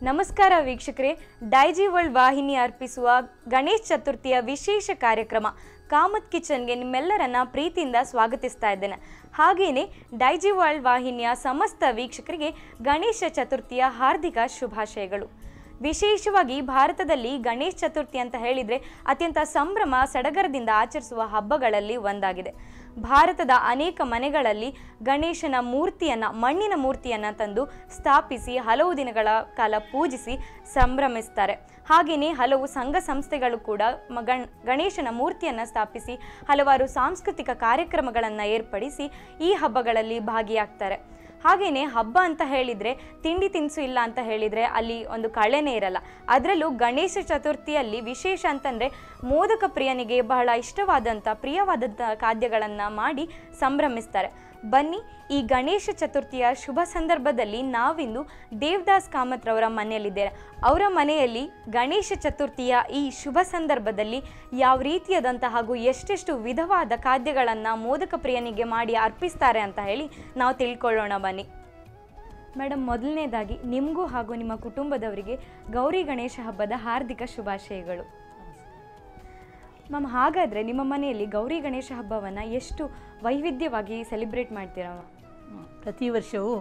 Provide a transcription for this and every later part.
ನಮಸ್ಕಾರ ವೀಕ್ಷಕರೇ ಡೈಜಿ ವರ್ಲ್ಡ್ ವಾಹಿನಿ ಅರ್ಪಿಸುವ ಗಣೇಶ್ ಚತುರ್ಥಿಯ ವಿಶೇಷ ಕಾರ್ಯಕ್ರಮ ಕಾಮತ್ ಕಿಚನ್ಗೆ ನಿಮ್ಮೆಲ್ಲರನ್ನ ಪ್ರೀತಿಯಿಂದ ಸ್ವಾಗತಿಸ್ತಾ ಇದ್ದೇನೆ ಹಾಗೆಯೇ ಡೈಜಿ ವರ್ಲ್ಡ್ ವಾಹಿನಿಯ ಸಮಸ್ತ ವೀಕ್ಷಕರಿಗೆ ಗಣೇಶ ಚತುರ್ಥಿಯ ಹಾರ್ದಿಕ ಶುಭಾಶಯಗಳು ವಿಶೇಷವಾಗಿ ಭಾರತದಲ್ಲಿ ಗಣೇಶ್ ಚತುರ್ಥಿ ಅಂತ ಹೇಳಿದರೆ ಅತ್ಯಂತ ಸಂಭ್ರಮ ಸಡಗರದಿಂದ ಆಚರಿಸುವ ಹಬ್ಬಗಳಲ್ಲಿ ಒಂದಾಗಿದೆ ಭಾರತದ ಅನೇಕ ಮನೆಗಳಲ್ಲಿ ಗಣೇಶನ ಮೂರ್ತಿಯನ್ನು ಮಣ್ಣಿನ ಮೂರ್ತಿಯನ್ನು ತಂದು ಸ್ಥಾಪಿಸಿ ಹಲವು ದಿನಗಳ ಕಾಲ ಪೂಜಿಸಿ ಸಂಭ್ರಮಿಸ್ತಾರೆ ಹಾಗೆಯೇ ಹಲವು ಸಂಘ ಸಂಸ್ಥೆಗಳು ಕೂಡ ಮ- ಗಣ್ ಗಣೇಶನ ಮೂರ್ತಿಯನ್ನು ಸ್ಥಾಪಿಸಿ ಹಲವಾರು ಸಾಂಸ್ಕೃತಿಕ ಕಾರ್ಯಕ್ರಮಗಳನ್ನು ಏರ್ಪಡಿಸಿ ಈ ಹಬ್ಬಗಳಲ್ಲಿ ಭಾಗಿಯಾಗ್ತಾರೆ ಹಾಗೆಯೇ ಹಬ್ಬ ಅಂತ ಹೇಳಿದರೆ ತಿಂಡಿ ತಿನಿಸು ಇಲ್ಲ ಅಂತ ಹೇಳಿದರೆ ಅಲ್ಲಿ ಒಂದು ಕಳೆನೇ ಇರಲ್ಲ ಅದರಲ್ಲೂ ಗಣೇಶ ಚತುರ್ಥಿಯಲ್ಲಿ ವಿಶೇಷ ಅಂತಂದರೆ ಮೋದಕ ಪ್ರಿಯನಿಗೆ ಬಹಳ ಇಷ್ಟವಾದಂಥ ಪ್ರಿಯವಾದಂಥ ಖಾದ್ಯಗಳನ್ನು ಮಾಡಿ ಸಂಭ್ರಮಿಸ್ತಾರೆ ಬನ್ನಿ ಈ ಗಣೇಶ ಚತುರ್ಥಿಯ ಶುಭ ಸಂದರ್ಭದಲ್ಲಿ ನಾವಿಂದು ದೇವದಾಸ್ ಕಾಮತ್ರವರ ಮನೆಯಲ್ಲಿದ್ದೇವೆ ಅವರ ಮನೆಯಲ್ಲಿ ಗಣೇಶ ಚತುರ್ಥಿಯ ಈ ಶುಭ ಸಂದರ್ಭದಲ್ಲಿ ಯಾವ ರೀತಿಯಾದಂಥ ಹಾಗೂ ಎಷ್ಟೆಷ್ಟು ವಿಧವಾದ ಖಾದ್ಯಗಳನ್ನು ಮೋದಕ ಪ್ರಿಯನಿಗೆ ಮಾಡಿ ಅರ್ಪಿಸ್ತಾರೆ ಅಂತ ಹೇಳಿ ನಾವು ತಿಳ್ಕೊಳ್ಳೋಣ ಬನ್ನಿ ಮೇಡಮ್ ಮೊದಲನೇದಾಗಿ ನಿಮಗೂ ಹಾಗೂ ನಿಮ್ಮ ಕುಟುಂಬದವರಿಗೆ ಗೌರಿ ಗಣೇಶ ಹಬ್ಬದ ಹಾರ್ದಿಕ ಶುಭಾಶಯಗಳು ಮ್ಯಾಮ್ ಹಾಗಾದರೆ ನಿಮ್ಮ ಮನೆಯಲ್ಲಿ ಗೌರಿ ಗಣೇಶ ಹಬ್ಬವನ್ನು ಎಷ್ಟು ವೈವಿಧ್ಯವಾಗಿ ಸೆಲೆಬ್ರೇಟ್ ಮಾಡ್ತೀರಾ ಮ್ಯಾಮ್ ಪ್ರತಿ ವರ್ಷವೂ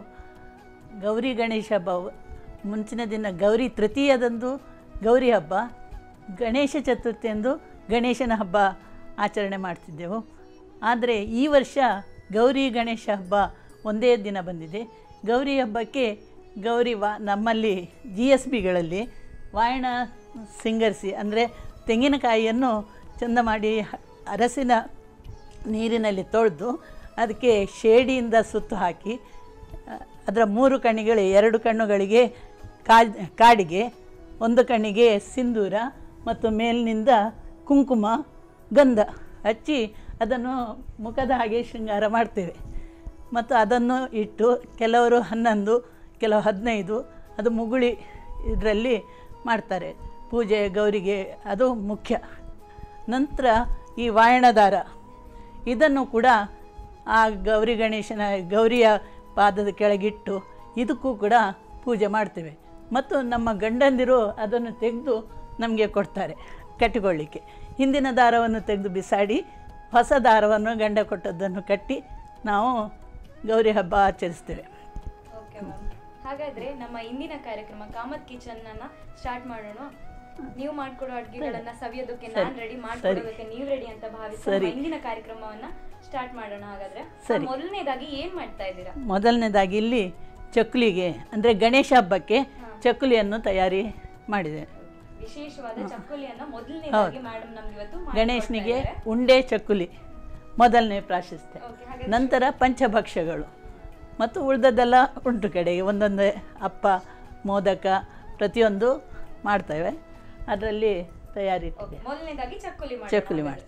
ಗೌರಿ ಗಣೇಶ ಹಬ್ಬ ಮುಂಚಿನ ದಿನ ಗೌರಿ ತೃತೀಯದಂದು ಗೌರಿ ಹಬ್ಬ ಗಣೇಶ ಚತುರ್ಥಿಯಂದು ಗಣೇಶನ ಹಬ್ಬ ಆಚರಣೆ ಮಾಡ್ತಿದ್ದೆವು ಆದರೆ ಈ ವರ್ಷ ಗೌರಿ ಗಣೇಶ ಹಬ್ಬ ಒಂದೇ ದಿನ ಬಂದಿದೆ ಗೌರಿ ಹಬ್ಬಕ್ಕೆ ಗೌರಿ ವಾ ನಮ್ಮಲ್ಲಿ ಜಿ ಎಸ್ ಬಿಗಳಲ್ಲಿ ವಾಯಣ ಸಿಂಗರಿಸಿ ಅಂದರೆ ತೆಂಗಿನಕಾಯಿಯನ್ನು ಚಂದ ಮಾಡಿ ಹ- ಅರಸಿನ ನೀರಿನಲ್ಲಿ ತೊಳೆದು ಅದಕ್ಕೆ ಶೇಡಿಯಿಂದ ಸುತ್ತು ಹಾಕಿ ಆ, ಅದರ ಮೂರು ಕಣ್ಣಿಗಳು ಎರಡು ಕಣ್ಣುಗಳಿಗೆ ಕಾಡ್ ಕಾಡಿಗೆ ಒಂದು ಕಣ್ಣಿಗೆ ಸಿಂಧೂರ ಮತ್ತು ಮೇಲಿನಿಂದ ಕುಂಕುಮ ಗಂಧ ಹಚ್ಚಿ ಅದನ್ನು ಮುಖದ ಹಾಗೆ ಶೃಂಗಾರ ಮಾಡ್ತೇವೆ ಮತ್ತು ಅದನ್ನು ಇಟ್ಟು ಕೆಲವರು ಹನ್ನೊಂದು ಕೆಲವು ಹದಿನೈದು ಅದು ಮುಗುಳಿ ಇದರಲ್ಲಿ ಮಾಡ್ತಾರೆ ಪೂಜೆ ಗೌರಿಗೆ ಅದು ಮುಖ್ಯ ನಂತರ ಈ ವಾಯಣದಾರ ಇದನ್ನು ಕೂಡ ಆ ಗೌರಿ ಗಣೇಶನ ಗೌರಿಯ ಪಾದದ ಕೆಳಗಿಟ್ಟು ಇದಕ್ಕೂ ಕೂಡ ಪೂಜೆ ಮಾಡ್ತೇವೆ ಮತ್ತು ನಮ್ಮ ಗಂಡಂದಿರು ಅದನ್ನು ತೆಗೆದು ನಮಗೆ ಕೊಡ್ತಾರೆ ಕಟ್ಟಿಕೊಳ್ಳಿಕ್ಕೆ ಹಿಂದಿನ ದಾರವನ್ನು ತೆಗೆದು ಬಿಸಾಡಿ ಹೊಸ ದಾರವನ್ನು ಗಂಡ ಕೊಟ್ಟದ್ದನ್ನು ಕಟ್ಟಿ ನಾವು ಗೌರಿ ಹಬ್ಬ ಆಚರಿಸ್ತೇವೆ ಓಕೆ ಮ್ಯಾಮ್ ಹಾಗಾದ್ರೆ ನಮ್ಮ ಇಂದಿನ ಕಾರ್ಯಕ್ರಮ ಕಾಮತ್ ಕಿಚನ್ ಅನ್ನ ಸ್ಟಾರ್ಟ್ ಮಾಡೋಣ ನೀವು ಮಾಡ್ಕೊಡೋ ಅಡುಗೆಗಳನ್ನ ಸವಿಯೋದಕ್ಕೆ ಸರಿ. ನಾನು ರೆಡಿ ಮಾಡ್ಕೊಡೋದಕ್ಕೆ ನೀವು ರೆಡಿ ಅಂತ ಭಾವಿಸಿ ಸರಿ. ನಮ್ಮ ಇಂದಿನ ಕಾರ್ಯಕ್ರಮವನ್ನ ಸ್ಟಾರ್ಟ್ ಮಾಡೋಣ ಹಾಗಾದ್ರೆ ಸರಿ. ಮೊದಲನೇದಾಗಿ ಏನ್ ಮಾಡ್ತಾ ಇದ್ದೀರಾ ಮೊದಲನೇದಾಗಿ ಇಲ್ಲಿ ಚಕ್ಕುಲಿಗೆ ಅಂದರೆ ಗಣೇಶ ಹಬ್ಬಕ್ಕೆ ಚಕ್ಕುಲಿಯನ್ನು ತಯಾರಿ ಮಾಡಿದೆ ವಿಶೇಷವಾದ ಚಕ್ಕುಲಿಯನ್ನ ಮೊದಲನೇದಾಗಿ ಮೇಡಮ್ ನಮ್ಗೆ ಇವತ್ತು ಮಾಡ್ಕೊಡ್ತಾ ಗಣೇಶನಿಗೆ ಇದ್ದಾರೆ. ಉಂಡೆ ಚಕ್ಕುಲಿ ಮೊದಲನೇ ಪ್ರಾಶಸ್ತ್ಯ Okay, ಹಾಗಾದ್ರೆ ನಂತರ ಪಂಚಭಕ್ಷ್ಯಗಳು ಮತ್ತು ಉಳಿದದ್ದೆಲ್ಲ ಉಂಟು ಕಡೆಗೆ ಒಂದೊಂದು ಅಪ್ಪ ಮೋದಕ ಪ್ರತಿಯೊಂದು ಮಾಡ್ತೇವೆ ಅದರಲ್ಲಿ ತಯಾರಿ Okay, ಇಟ್ಟಿದೆ ಮೊದಲನೇದಾಗಿ ಚಕ್ಕುಲಿ ಮಾಡೋಣ ಚಕ್ಕುಲಿ ಹಾಗಾದ್ರೆ.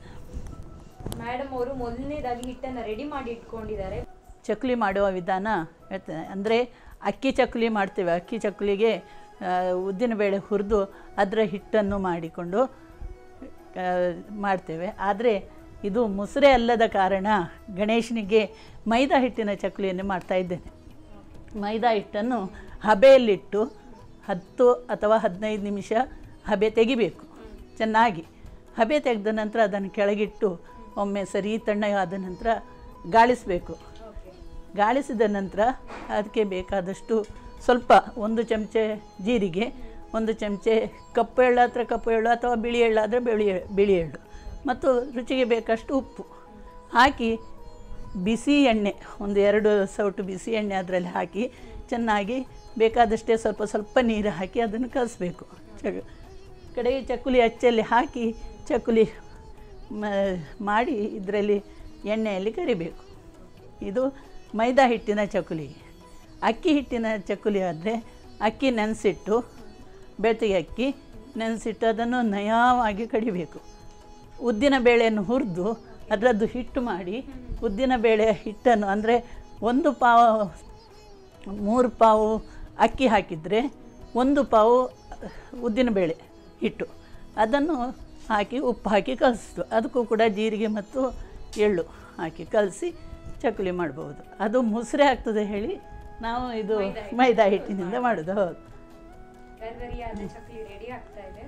ಮೇಡಮ್ ಅವರು ಮೊದಲನೇದಾಗಿ ಹಿಟ್ಟನ್ನ ರೆಡಿ ಮಾಡಿ ಇಟ್ಕೊಂಡಿದ್ದಾರೆ ಚಕ್ಕುಲಿ ಮಾಡುವ ವಿಧಾನ ಹೇಳ್ತೇನೆ ಅಂದರೆ ಅಕ್ಕಿ ಚಕ್ಕುಲಿ ಮಾಡ್ತೇವೆ ಅಕ್ಕಿ ಚಕ್ಕುಲಿಗೆ ಉದ್ದಿನಬೇಳೆ ಹುರಿದು ಅದರ ಹಿಟ್ಟನ್ನು ಮಾಡಿಕೊಂಡು ಆ, ಮಾಡ್ತೇವೆ ಆದರೆ ಇದು ಮುಸುರೆ ಅಲ್ಲದ ಕಾರಣ ಗಣೇಶನಿಗೆ ಮೈದಾ ಹಿಟ್ಟಿನ ಚಕ್ಕುಲಿಯನ್ನು ಮಾಡ್ತಾ ಇದ್ದೇನೆ ಮೈದಾ ಹಿಟ್ಟನ್ನು ಹಬೆಯಲ್ಲಿಟ್ಟು ಹತ್ತು ಅಥವಾ ಹದಿನೈದು ನಿಮಿಷ ಹಬೆ ತೆಗಿಬೇಕು ಚೆನ್ನಾಗಿ ಹಬೆ ತೆಗೆದ ನಂತರ ಅದನ್ನು ಕೆಳಗಿಟ್ಟು ಒಮ್ಮೆ ಸರಿ ತಣ್ಣಗಾದ ನಂತರ ಗಾಳಿಸಬೇಕು ಗಾಳಿಸಿದ ನಂತರ ಅದಕ್ಕೆ ಬೇಕಾದಷ್ಟು ಸ್ವಲ್ಪ ಒಂದು ಚಮಚೆ ಜೀರಿಗೆ ಒಂದು ಚಮಚೆ ಕಪ್ಪು ಎಳ್ಳು ಹತ್ರ ಕಪ್ಪು ಎಳ್ಳು ಅಥವಾ ಬಿಳಿ ಎಳ್ಳು ಆದರೆ ಬಿಳಿ ಬಿಳಿ ಎಳ್ಳು ಮತ್ತು ರುಚಿಗೆ ಬೇಕಷ್ಟು ಉಪ್ಪು ಹಾಕಿ ಬಿಸಿ ಎಣ್ಣೆ ಒಂದು ಎರಡು ಸೌಟು ಬಿಸಿ ಎಣ್ಣೆ ಅದರಲ್ಲಿ ಹಾಕಿ ಚೆನ್ನಾಗಿ ಬೇಕಾದಷ್ಟೇ ಸ್ವಲ್ಪ ಸ್ವಲ್ಪ ನೀರು ಹಾಕಿ ಅದನ್ನು ಕಲಿಸ್ಬೇಕು ಚ ಕಡೆಗೆ ಚಕ್ಕುಲಿ ಅಚ್ಚಲ್ಲಿ ಹಾಕಿ ಚಕ್ಕುಲಿ ಮ- ಮಾಡಿ ಇದರಲ್ಲಿ ಎಣ್ಣೆಯಲ್ಲಿ ಕರಿಬೇಕು ಇದು ಮೈದಾ ಹಿಟ್ಟಿನ ಚಕ್ಕುಲಿ ಅಕ್ಕಿ ಹಿಟ್ಟಿನ ಚಕ್ಕುಲಿ ಆದರೆ ಅಕ್ಕಿ ನೆನೆಸಿಟ್ಟು ಬೆಳ್ತಿಗೆ ಅಕ್ಕಿ ನೆನೆಸಿಟ್ಟು ಅದನ್ನು ನಯವಾಗಿ ಕಡಿಬೇಕು ಉದ್ದಿನ ಬೇಳೆಯನ್ನು ಹುರಿದು ಅದರದ್ದು ಹಿಟ್ಟು ಮಾಡಿ ಉದ್ದಿನ ಬೇಳೆಯ ಹಿಟ್ಟನ್ನು ಅಂದರೆ ಒಂದು ಪಾವು ಮೂರು ಪಾವು ಅಕ್ಕಿ ಹಾಕಿದರೆ ಒಂದು ಪಾವು ಉದ್ದಿನ ಬೇಳೆ ಹಿಟ್ಟು ಅದನ್ನು ಹಾಕಿ ಉಪ್ಪು ಹಾಕಿ ಕಲಿಸ್ತು ಅದಕ್ಕೂ ಕೂಡ ಜೀರಿಗೆ ಮತ್ತು ಎಳ್ಳು ಹಾಕಿ ಕಲಸಿ ಚಕ್ಕುಲಿ ಮಾಡ್ಬೋದು ಅದು ಮುಸ್ರೆ ಆಗ್ತದೆ ಹೇಳಿ ನಾವು ಇದು ಮೈದಾ ಹಿಟ್ಟಿನಿಂದ ಮಾಡೋದು ಹೌದು ಗರ್ಗರಿಯಾದ ಚಕ್ಲಿ ರೆಡಿ ಆಗ್ತಾ ಇದೆ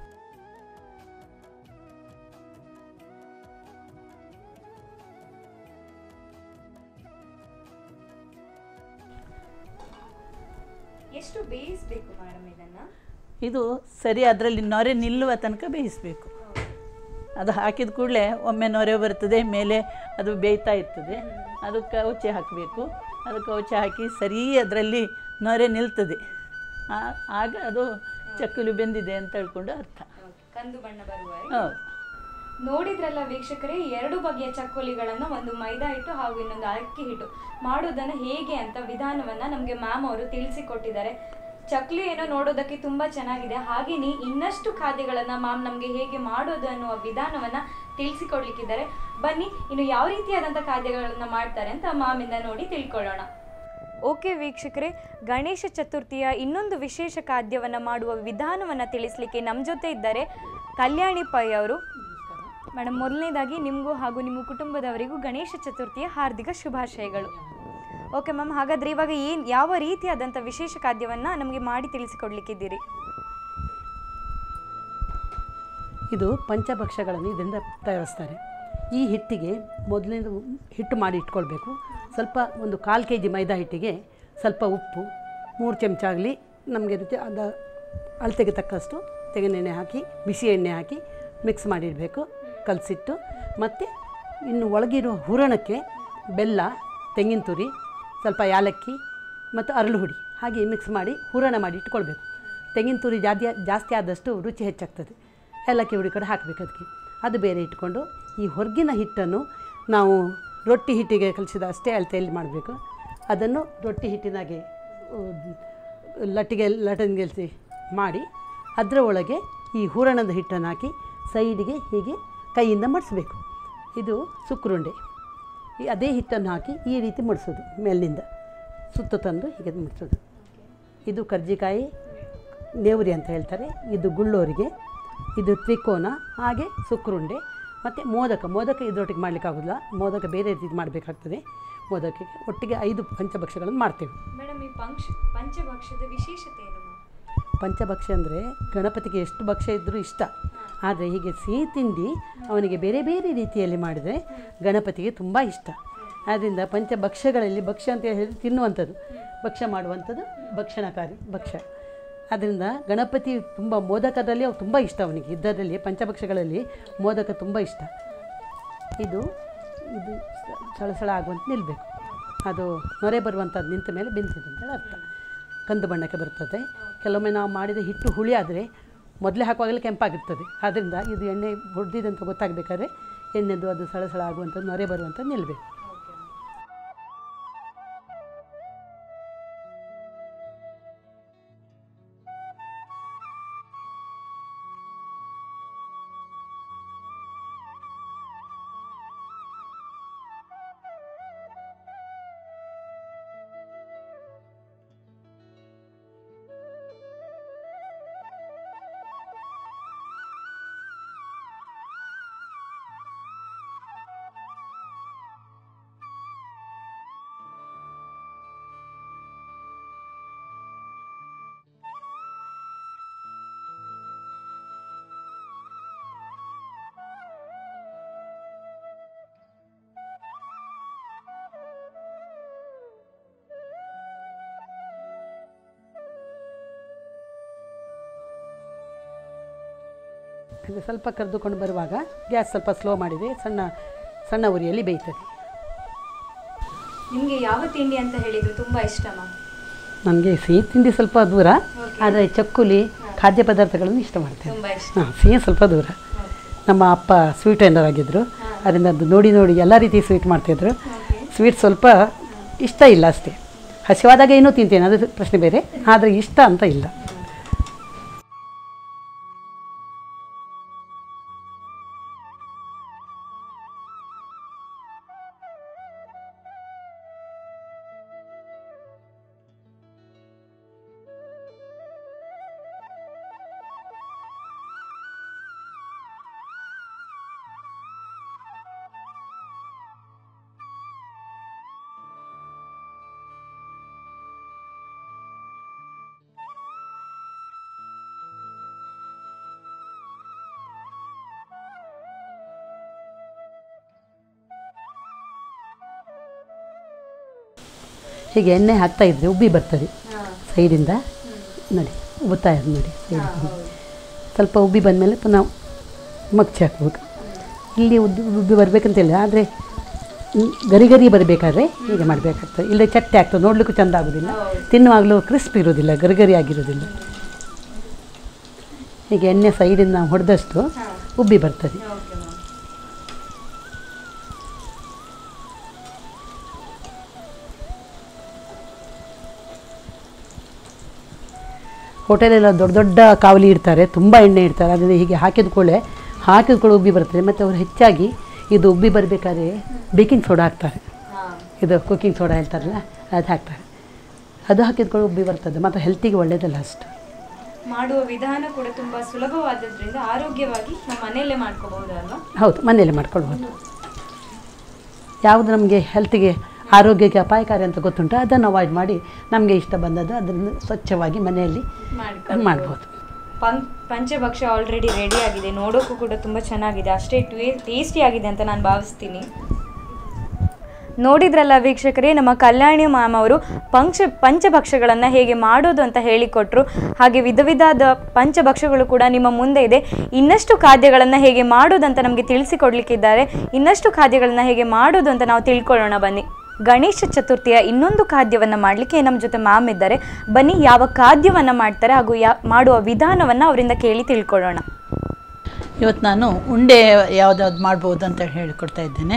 ಎಷ್ಟು ಬೇಯಿಸ್ಬೇಕು ಮೇಡಮ್ ಇದನ್ನ ಇದು ಸರಿ ಅದರಲ್ಲಿ ನೊರೆ ನಿಲ್ಲುವ ತನಕ ಬೇಯಿಸಬೇಕು ಅದು ಹಾಕಿದ ಕೂಡಲೇ ಒಮ್ಮೆ ನೊರೆ ಬರ್ತದೆ ಮೇಲೆ ಅದು ಬೇಯ್ತಾ ಇರ್ತದೆ ಅದು ಕೌಚೆ ಹಾಕಬೇಕು ಅದು ಕೌಚೆ ಹಾಕಿ ಸರಿ ಅದರಲ್ಲಿ ನೊರೆ ನಿಲ್ತದೆ ಆ- ಆಗ ಅದು ಚಕ್ಕುಲಿ ಬೆಂದಿದೆ ಅಂತ ಹೇಳ್ಕೊಂಡು ಅರ್ಥ ಕಂದು ಬಣ್ಣ ಬರುವ ಹೌದು ನೋಡಿದ್ರಲ್ಲ ವೀಕ್ಷಕರೇ ಎರಡು ಬಗೆಯ ಚಕ್ಕೋಲಿಗಳನ್ನ ಒಂದು ಮೈದಾ ಹಿಟ್ಟು ಹಾಗೂ ಇನ್ನೊಂದು ಅಕ್ಕಿ ಹಿಟ್ಟು ಮಾಡೋದನ್ನ ಹೇಗೆ ಅಂತ ವಿಧಾನವನ್ನ ನಮಗೆ ಮ್ಯಾಮ್ ಅವರು ತಿಳಿಸಿಕೊಟ್ಟಿದ್ದಾರೆ ಚಕ್ಲಿ ಏನೋ ನೋಡೋದಕ್ಕೆ ತುಂಬಾ ಚೆನ್ನಾಗಿದೆ ಹಾಗೇನೆ ಇನ್ನಷ್ಟು ಖಾದ್ಯಗಳನ್ನ ಮ್ಯಾಮ್ ನಮಗೆ ಹೇಗೆ ಮಾಡೋದು ಅನ್ನುವ ವಿಧಾನವನ್ನ ತಿಳಿಸಿಕೊಡ್ಲಿಕ್ಕಿದ್ದಾರೆ ಬನ್ನಿ ಇನ್ನು ಯಾವ ರೀತಿಯಾದಂಥ ಖಾದ್ಯಗಳನ್ನ ಮಾಡ್ತಾರೆ ಅಂತ ಮ್ಯಾಮಿಂದ ನೋಡಿ ತಿಳ್ಕೊಳ್ಳೋಣ ಓಕೆ ವೀಕ್ಷಕರೇ ಗಣೇಶ ಚತುರ್ಥಿಯ ಇನ್ನೊಂದು ವಿಶೇಷ ಖಾದ್ಯವನ್ನು ಮಾಡುವ ವಿಧಾನವನ್ನು ತಿಳಿಸ್ಲಿಕ್ಕೆ ನಮ್ಮ ಜೊತೆ ಇದ್ದಾರೆ ಕಲ್ಯಾಣಿ ಪೈ ಅವರು ಮೇಡಮ್ ಮೊದಲನೇದಾಗಿ ನಿಮಗೂ ಹಾಗೂ ನಿಮ್ಮ ಕುಟುಂಬದವರಿಗೂ ಗಣೇಶ ಚತುರ್ಥಿಯ ಹಾರ್ದಿಕ ಶುಭಾಶಯಗಳು ಓಕೆ ಮ್ಯಾಮ್ ಹಾಗಾದ್ರೆ ಇವಾಗ ಏನು ಯಾವ ರೀತಿಯಾದಂಥ ವಿಶೇಷ ಖಾದ್ಯವನ್ನು ನಮಗೆ ಮಾಡಿ ತಿಳಿಸಿಕೊಡ್ಲಿಕ್ಕಿದ್ದೀರಿ ಇದು ಪಂಚಭಕ್ಷಗಳನ್ನು ಇದರಿಂದ ತಯಾರಿಸ್ತಾರೆ ಈ ಹಿಟ್ಟಿಗೆ ಮೊದಲಿಂದ ಹಿಟ್ಟು ಮಾಡಿ ಇಟ್ಕೊಳ್ಬೇಕು ಸ್ವಲ್ಪ ಒಂದು ಕಾಲು ಕೆ ಜಿ ಮೈದಾ ಹಿಟ್ಟಿಗೆ ಸ್ವಲ್ಪ ಉಪ್ಪು ಮೂರು ಚಮಚ ಆಗಲಿ ನಮಗೆ ರುಚಿ ಅದ ಅಳತೆಗೆ ತಕ್ಕಷ್ಟು ತೆಂಗಿನೆಣ್ಣೆ ಹಾಕಿ ಬಿಸಿ ಎಣ್ಣೆ ಹಾಕಿ ಮಿಕ್ಸ್ ಮಾಡಿಡಬೇಕು ಕಲಸಿಟ್ಟು ಮತ್ತು ಇನ್ನು ಒಳಗಿರೋ ಹೂರಣಕ್ಕೆ ಬೆಲ್ಲ ತೆಂಗಿನ ತುರಿ ಸ್ವಲ್ಪ ಯಾಲಕ್ಕಿ ಮತ್ತು ಅರಳು ಹುಡಿ ಹಾಗೆ ಮಿಕ್ಸ್ ಮಾಡಿ ಹೂರಣ ಮಾಡಿ ಇಟ್ಕೊಳ್ಬೇಕು ತೆಂಗಿನ ತುರಿ ಜಾಸ್ತಿ ಜಾಸ್ತಿ ಆದಷ್ಟು ರುಚಿ ಹೆಚ್ಚಾಗ್ತದೆ ಏಲಕ್ಕಿ ಹುಡಿ ಕಡೆ ಹಾಕಬೇಕು ಅದಕ್ಕೆ ಅದು ಬೇರೆ ಇಟ್ಕೊಂಡು ಈ ಹೊರಗಿನ ಹಿಟ್ಟನ್ನು ನಾವು ರೊಟ್ಟಿ ಹಿಟ್ಟಿಗೆ ಕಲಿಸಿದ ಅಷ್ಟೇ ಅಳತೆಯಲ್ಲಿ ಮಾಡಬೇಕು ಅದನ್ನು ರೊಟ್ಟಿ ಹಿಟ್ಟಿನಾಗೆ ಉದ್, ಲಟ್ಟಿಗೆ ಲಟನ್ಗೆಲ್ಸಿ ಮಾಡಿ ಅದರ ಒಳಗೆ ಈ ಹೂರಣದ ಹಿಟ್ಟನ್ನು ಹಾಕಿ ಸೈಡಿಗೆ ಹೀಗೆ ಕೈಯಿಂದ ಮಡಿಸ್ಬೇಕು ಇದು ಸುಕ್ರುಂಡೆ ಈ ಅದೇ ಹಿಟ್ಟನ್ನು ಹಾಕಿ ಈ ರೀತಿ ಮಡಿಸೋದು ಮೇಲಿನಿಂದ ಸುತ್ತ ತಂದು ಹೀಗೆ ಮಡಿಸೋದು ಇದು ಕರ್ಜಿಕಾಯಿ ನೇವರಿ ಅಂತ ಹೇಳ್ತಾರೆ ಇದು ಗುಳ್ಳೋರಿಗೆ ಇದು ತ್ರಿಕೋನ ಹಾಗೆ ಸುಕ್ರುಂಡೆ ಮತ್ತು ಮೋದಕ ಮೋದಕ ಇದರೊಟ್ಟಿಗೆ ಮಾಡಲಿಕ್ಕಾಗೋದಿಲ್ಲ ಮೋದಕ ಬೇರೆ ರೀತಿ ಮಾಡಬೇಕಾಗ್ತದೆ ಮೋದಕಕ್ಕೆ ಒಟ್ಟಿಗೆ ಐದು ಪಂಚಭಕ್ಷಗಳನ್ನು ಮಾಡ್ತೇವೆ ಮೇಡಮ್ ಈ ಪಂಕ್ಷ ಪಂಚಭಕ್ಷದ ವಿಶೇಷತೆ ಏನು ಪಂಚಭಕ್ಷ್ಯ ಅಂದರೆ ಗಣಪತಿಗೆ ಎಷ್ಟು ಭಕ್ಷ್ಯ ಇದ್ದರೂ ಇಷ್ಟ ಆದರೆ ಹೀಗೆ ಸಿಹಿ ತಿಂಡಿ ಅವನಿಗೆ ಬೇರೆ ಬೇರೆ ರೀತಿಯಲ್ಲಿ ಮಾಡಿದರೆ ಗಣಪತಿಗೆ ತುಂಬ ಇಷ್ಟ ಆದ್ದರಿಂದ ಪಂಚಭಕ್ಷ್ಯಗಳಲ್ಲಿ ಭಕ್ಷ್ಯ ಅಂತ ಹೇಳಿ ತಿನ್ನುವಂಥದ್ದು ಭಕ್ಷ್ಯ ಮಾಡುವಂಥದ್ದು ಭಕ್ಷಣಕಾರಿ ಭಕ್ಷ್ಯ ಆದ್ದರಿಂದ ಗಣಪತಿ ತುಂಬ ಮೋದಕದಲ್ಲಿ ಅವು ತುಂಬ ಇಷ್ಟ ಅವನಿಗೆ ಇದ್ದರಲ್ಲಿ ಪಂಚಭಕ್ಷ್ಯಗಳಲ್ಲಿ ಮೋದಕ ತುಂಬ ಇಷ್ಟ ಇದು ಇದು ಸಳಸಳ ಆಗುವಂತ ನಿಲ್ಲಬೇಕು ಅದು ನೊರೆ ಬರುವಂಥದ್ದು ನಿಂತ ಮೇಲೆ ಬೆಂದಿದೆ ಅಂತೇಳಿ ಅರ್ಥ ಕಂದು ಬಣ್ಣಕ್ಕೆ ಬರ್ತದೆ ಕೆಲವೊಮ್ಮೆ ನಾವು ಮಾಡಿದ ಹಿಟ್ಟು ಹುಳಿ ಆದರೆ ಮೊದಲೇ ಹಾಕುವಾಗಲೇ ಕೆಂಪಾಗಿರ್ತದೆ ಆದ್ದರಿಂದ ಇದು ಎಣ್ಣೆ ಹೊಡೆದಿದೆ ಅಂತ ಗೊತ್ತಾಗಬೇಕಾದ್ರೆ ಎಣ್ಣೆದು ಅದು ಸಳಸಳ ಆಗುವಂಥದ್ದು ನೊರೆ ಬರುವಂಥದ್ದು ನಿಲ್ಲಬೇಕು ಇದು ಸ್ವಲ್ಪ ಕರೆದುಕೊಂಡು ಬರುವಾಗ ಗ್ಯಾಸ್ ಸ್ವಲ್ಪ ಸ್ಲೋ ಮಾಡಿದೆ ಸಣ್ಣ ಸಣ್ಣ ಉರಿಯಲ್ಲಿ ಬೇಯ್ತದೆ ನಿಮಗೆ ಯಾವ ತಿಂಡಿ ಅಂತ ಹೇಳಿದ್ರು ತುಂಬ ಇಷ್ಟ ಮ್ಯಾಮ್ ನನಗೆ ಸಿಹಿ ತಿಂಡಿ ಸ್ವಲ್ಪ ದೂರ ಆದರೆ ಚಕ್ಕುಲಿ ಖಾದ್ಯ ಪದಾರ್ಥಗಳನ್ನು ಇಷ್ಟ ಮಾಡ್ತೇನೆ ತುಂಬ ಇಷ್ಟ ಹಾಂ ಸಿಹಿ ಸ್ವಲ್ಪ ದೂರ ನಮ್ಮ ಅಪ್ಪ ಸ್ವೀಟ್ ಎಂಡರ್ ಆಗಿದ್ದರು ಅದರಿಂದ ಅದು ನೋಡಿ ನೋಡಿ ಎಲ್ಲ ರೀತಿ ಸ್ವೀಟ್ ಮಾಡ್ತಿದ್ರು ಸ್ವೀಟ್ ಸ್ವಲ್ಪ ಇಷ್ಟ ಇಲ್ಲ ಅಷ್ಟೇ ಹಸಿವಾದಾಗ ಏನೂ ತಿಂತೇನೆ ಅದು ಪ್ರಶ್ನೆ ಬೇರೆ ಆದರೆ ಇಷ್ಟ ಅಂತ ಇಲ್ಲ ಹೀಗೆ ಎಣ್ಣೆ ಹಾಕ್ತಾ ಇದ್ರೆ ಉಬ್ಬಿ ಬರ್ತದೆ ಸೈಡಿಂದ ನೋಡಿ ಉಬ್ಬುತ್ತಾ ಇದೆ ನೋಡಿ ಸೈಡ್ ಸ್ವಲ್ಪ ಉಬ್ಬಿ ಬಂದಮೇಲೆ ಪುನಃ ಮಗ್ಚಿ ಹಾಕ್ಬೋದು ಇಲ್ಲಿ ಉದ್ದು ಉಬ್ಬಿ ಬರಬೇಕಂತಿಲ್ಲ ಆದರೆ ಗರಿ ಗರಿ ಬರಬೇಕಾದ್ರೆ ಹೀಗೆ ಮಾಡಬೇಕಾಗ್ತದೆ ಇಲ್ಲದೆ ಚಟ್ಟೆ ಆಗ್ತದೆ ನೋಡಲಿಕ್ಕೂ ಚೆಂದ ಆಗೋದಿಲ್ಲ ತಿನ್ನುವಾಗಲೂ ಕ್ರಿಸ್ಪ್ ಇರೋದಿಲ್ಲ ಗರಿ ಗರಿ ಆಗಿರೋದಿಲ್ಲ ಹೀಗೆ ಎಣ್ಣೆ ಸೈಡಿಂದ ನಾವು ಹೊಡೆದಷ್ಟು ಉಬ್ಬಿ ಬರ್ತದೆ ಹೋಟೆಲೆಲ್ಲ ದೊಡ್ಡ ದೊಡ್ಡ ಕಾವಲಿ ಇಡ್ತಾರೆ ತುಂಬ ಎಣ್ಣೆ ಇಡ್ತಾರೆ ಅದನ್ನು ಹೀಗೆ ಹಾಕಿದ ಕೂಡಲೇ ಹಾಕಿದ ಕೂಡಲೇ ಉಬ್ಬಿ ಬರ್ತದೆ ಮತ್ತು ಅವರು ಹೆಚ್ಚಾಗಿ ಇದು ಉಬ್ಬಿ ಬರಬೇಕಾದ್ರೆ ಬೇಕಿಂಗ್ ಸೋಡಾ ಹಾಕ್ತಾರೆ ಇದು ಕುಕ್ಕಿಂಗ್ ಸೋಡಾ ಹೇಳ್ತಾರಲ್ಲ ಅದು ಹಾಕ್ತಾರೆ ಅದು ಹಾಕಿದ ಕೂಡ ಉಬ್ಬಿ ಬರ್ತದೆ ಮತ್ತು ಹೆಲ್ತಿಗೆ ಒಳ್ಳೆಯದಲ್ಲ ಅಷ್ಟು ಮಾಡುವ ವಿಧಾನ ಕೂಡ ತುಂಬಾ ಸುಲಭವಾದದ್ರಿಂದ ಆರೋಗ್ಯವಾಗಿ ನಮ್ಮ ಮನೆಯಲ್ಲೇ ಮಾಡ್ಕೋಬಹುದಲ್ವಾ ಹೌದು ಮನೆಯಲ್ಲೇ ಮಾಡ್ಕೊಳ್ಬೋದು ಯಾವುದು ನಮಗೆ ಹೆಲ್ತಿಗೆ ಆರೋಗ್ಯಕ್ಕೆ ಅಪಾಯಕಾರಿ ಅಂತ ಗೊತ್ತುಂಟು ಅದನ್ನು ಅವಾಯ್ಡ್ ಮಾಡಿ ನಮಗೆ ಇಷ್ಟ ಬಂದದ್ದು ಅದನ್ನು ಸ್ವಚ್ಛವಾಗಿ ಮನೆಯಲ್ಲಿ ಮಾಡ್ಬೋದು ಪಂ- ಪಂಚಭಕ್ಷ ಆಲ್ರೆಡಿ ರೆಡಿ ಆಗಿದೆ ನೋಡೋಕ್ಕೂ ಕೂಡ ತುಂಬ ಚೆನ್ನಾಗಿದೆ ಅಷ್ಟೇ ಟೇಸ್ಟಿ ಆಗಿದೆ ಅಂತ ನಾನು ಭಾವಿಸ್ತೀನಿ ನೋಡಿದ್ರಲ್ಲ ವೀಕ್ಷಕರೇ ನಮ್ಮ ಕಲ್ಯಾಣಿ ಮ್ಯಾಮ್ ಅವರು ಪಂಚ ಪಂಚಭಕ್ಷಗಳನ್ನು ಹೇಗೆ ಮಾಡೋದು ಅಂತ ಹೇಳಿಕೊಟ್ರು ಹಾಗೆ ವಿಧ ವಿಧದ ಪಂಚಭಕ್ಷಗಳು ಕೂಡ ನಿಮ್ಮ ಮುಂದೆ ಇದೆ ಇನ್ನಷ್ಟು ಖಾದ್ಯಗಳನ್ನು ಹೇಗೆ ಮಾಡೋದಂತ ನಮಗೆ ತಿಳಿಸಿಕೊಡ್ಲಿಕ್ಕಿದ್ದಾರೆ ಇನ್ನಷ್ಟು ಖಾದ್ಯಗಳನ್ನು ಹೇಗೆ ಮಾಡೋದು ಅಂತ ನಾವು ತಿಳ್ಕೊಳ್ಳೋಣ ಬನ್ನಿ ಗಣೇಶ ಚತುರ್ಥಿಯ ಇನ್ನೊಂದು ಖಾದ್ಯವನ್ನು ಮಾಡಲಿಕ್ಕೆ ನಮ್ಮ ಜೊತೆ ಮ್ಯಾಮ್ ಇದ್ದಾರೆ ಬನ್ನಿ ಯಾವ ಖಾದ್ಯವನ್ನು ಮಾಡ್ತಾರೆ ಹಾಗೂ ಯಾ ಮಾಡುವ ವಿಧಾನವನ್ನು ಅವರಿಂದ ಕೇಳಿ ತಿಳ್ಕೊಳ್ಳೋಣ ಇವತ್ತು ನಾನು ಉಂಡೆ ಯಾವುದಾದ್ರು ಮಾಡ್ಬೋದು ಅಂತ ಹೇಳಿಕೊಡ್ತಾ ಇದ್ದೇನೆ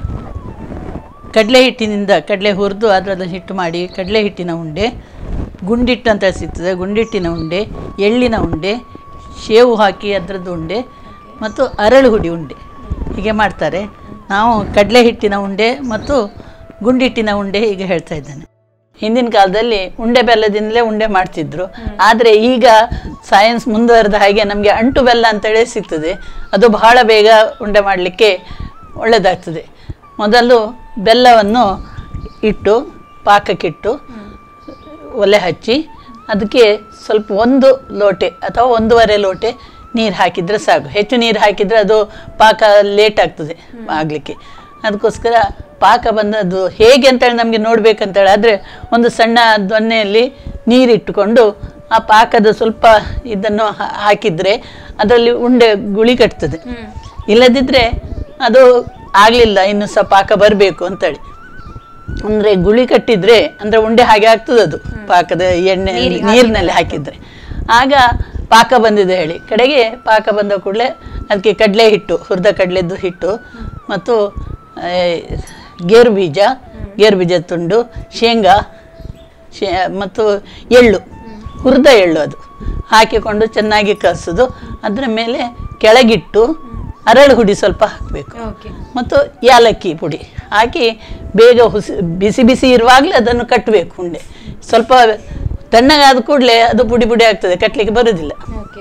ಕಡಲೆ ಹಿಟ್ಟಿನಿಂದ ಕಡಲೆ ಹುರಿದು ಅದರಲ್ಲಿ ಹಿಟ್ಟು ಮಾಡಿ ಕಡಲೆ ಹಿಟ್ಟಿನ ಉಂಡೆ ಗುಂಡಿಟ್ಟು ಅಂತ ಸಿಗ್ತದೆ ಗುಂಡಿಟ್ಟಿನ ಉಂಡೆ ಎಳ್ಳಿನ ಉಂಡೆ ಶೇವು ಹಾಕಿ ಅದರದ್ದು ಉಂಡೆ ಮತ್ತು ಅರಳು ಹುಡಿ ಉಂಡೆ ಹೀಗೆ ಮಾಡ್ತಾರೆ ನಾವು ಕಡಲೆ ಹಿಟ್ಟಿನ ಉಂಡೆ ಮತ್ತು ಗುಂಡಿಟ್ಟಿನ ಉಂಡೆ ಹೀಗೆ ಹೇಳ್ತಾ ಇದ್ದೇನೆ ಹಿಂದಿನ ಕಾಲದಲ್ಲಿ ಉಂಡೆ ಬೆಲ್ಲದಿಂದಲೇ ಉಂಡೆ ಮಾಡ್ತಿದ್ರು ಆದರೆ ಈಗ ಸೈನ್ಸ್ ಮುಂದುವರೆದ ಹಾಗೆ ನಮಗೆ ಅಂಟು ಬೆಲ್ಲ ಅಂತೇಳಿ ಸಿಗ್ತದೆ ಅದು ಬಹಳ ಬೇಗ ಉಂಡೆ ಮಾಡಲಿಕ್ಕೆ ಒಳ್ಳೆಯದಾಗ್ತದೆ ಮೊದಲು ಬೆಲ್ಲವನ್ನು ಇಟ್ಟು ಪಾಕಕ್ಕಿಟ್ಟು ಒಲೆ ಹಚ್ಚಿ ಅದಕ್ಕೆ ಸ್ವಲ್ಪ ಒಂದು ಲೋಟೆ ಅಥವಾ ಒಂದೂವರೆ ಲೋಟೆ ನೀರು ಹಾಕಿದರೆ ಸಾಕು ಹೆಚ್ಚು ನೀರು ಹಾಕಿದರೆ ಅದು ಪಾಕ ಲೇಟ್ ಆಗ್ತದೆ ಆಗಲಿಕ್ಕೆ ಅದಕ್ಕೋಸ್ಕರ ಪಾಕ ಬಂದದ್ದು ಹೇಗೆ ಅಂತೇಳಿ ನಮಗೆ ನೋಡ್ಬೇಕಂತೇಳಿ ಆದರೆ ಒಂದು ಸಣ್ಣ ದೊನ್ನೆಯಲ್ಲಿ ನೀರಿಟ್ಟುಕೊಂಡು ಆ ಪಾಕದ ಸ್ವಲ್ಪ ಇದನ್ನು ಹಾ- ಹಾಕಿದರೆ ಅದರಲ್ಲಿ ಉಂಡೆ ಗುಳಿ ಕಟ್ತದೆ ಇಲ್ಲದಿದ್ದರೆ ಅದು ಆಗಲಿಲ್ಲ ಇನ್ನು ಸಹ ಪಾಕ ಬರಬೇಕು ಅಂತೇಳಿ ಅಂದರೆ ಗುಳಿ ಕಟ್ಟಿದ್ರೆ ಅಂದರೆ ಉಂಡೆ ಹಾಗೆ ಆಗ್ತದೆ ಅದು ಪಾಕದ ಎಣ್ಣೆ ನೀರಿನಲ್ಲಿ ಹಾಕಿದರೆ ಆಗ ಪಾಕ ಬಂದಿದೆ ಹೇಳಿ ಕಡೆಗೆ ಪಾಕ ಬಂದ ಕೂಡಲೇ ಅದಕ್ಕೆ ಕಡಲೆ ಹಿಟ್ಟು ಹುರಿದ ಕಡಲೆದ್ದು ಹಿಟ್ಟು ಮತ್ತು ಆ, ಗೇರು ಬೀಜ ಗೇರು ಬೀಜದ ತುಂಡು ಶೇಂಗಾ ಶೇ ಮತ್ತು ಎಳ್ಳು ಹುರಿದ ಎಳ್ಳು ಅದು ಹಾಕಿಕೊಂಡು ಚೆನ್ನಾಗಿ ಕಲಸೋದು ಅದರ ಮೇಲೆ ಕೆಳಗಿಟ್ಟು ಅರಳು ಹುಡಿ ಸ್ವಲ್ಪ ಹಾಕಬೇಕು ಓಕೆ ಮತ್ತು ಯಾಲಕ್ಕಿ ಪುಡಿ ಹಾಕಿ ಬೇಗ ಹುಸಿ ಬಿಸಿ ಬಿಸಿ ಇರುವಾಗಲೇ ಅದನ್ನು ಕಟ್ಟಬೇಕು ಉಂಡೆ ಸ್ವಲ್ಪ ತಣ್ಣಗಾದ ಕೂಡಲೇ ಅದು ಪುಡಿ ಪುಡಿ ಆಗ್ತದೆ ಕಟ್ಟಲಿಕ್ಕೆ ಬರೋದಿಲ್ಲ ಓಕೆ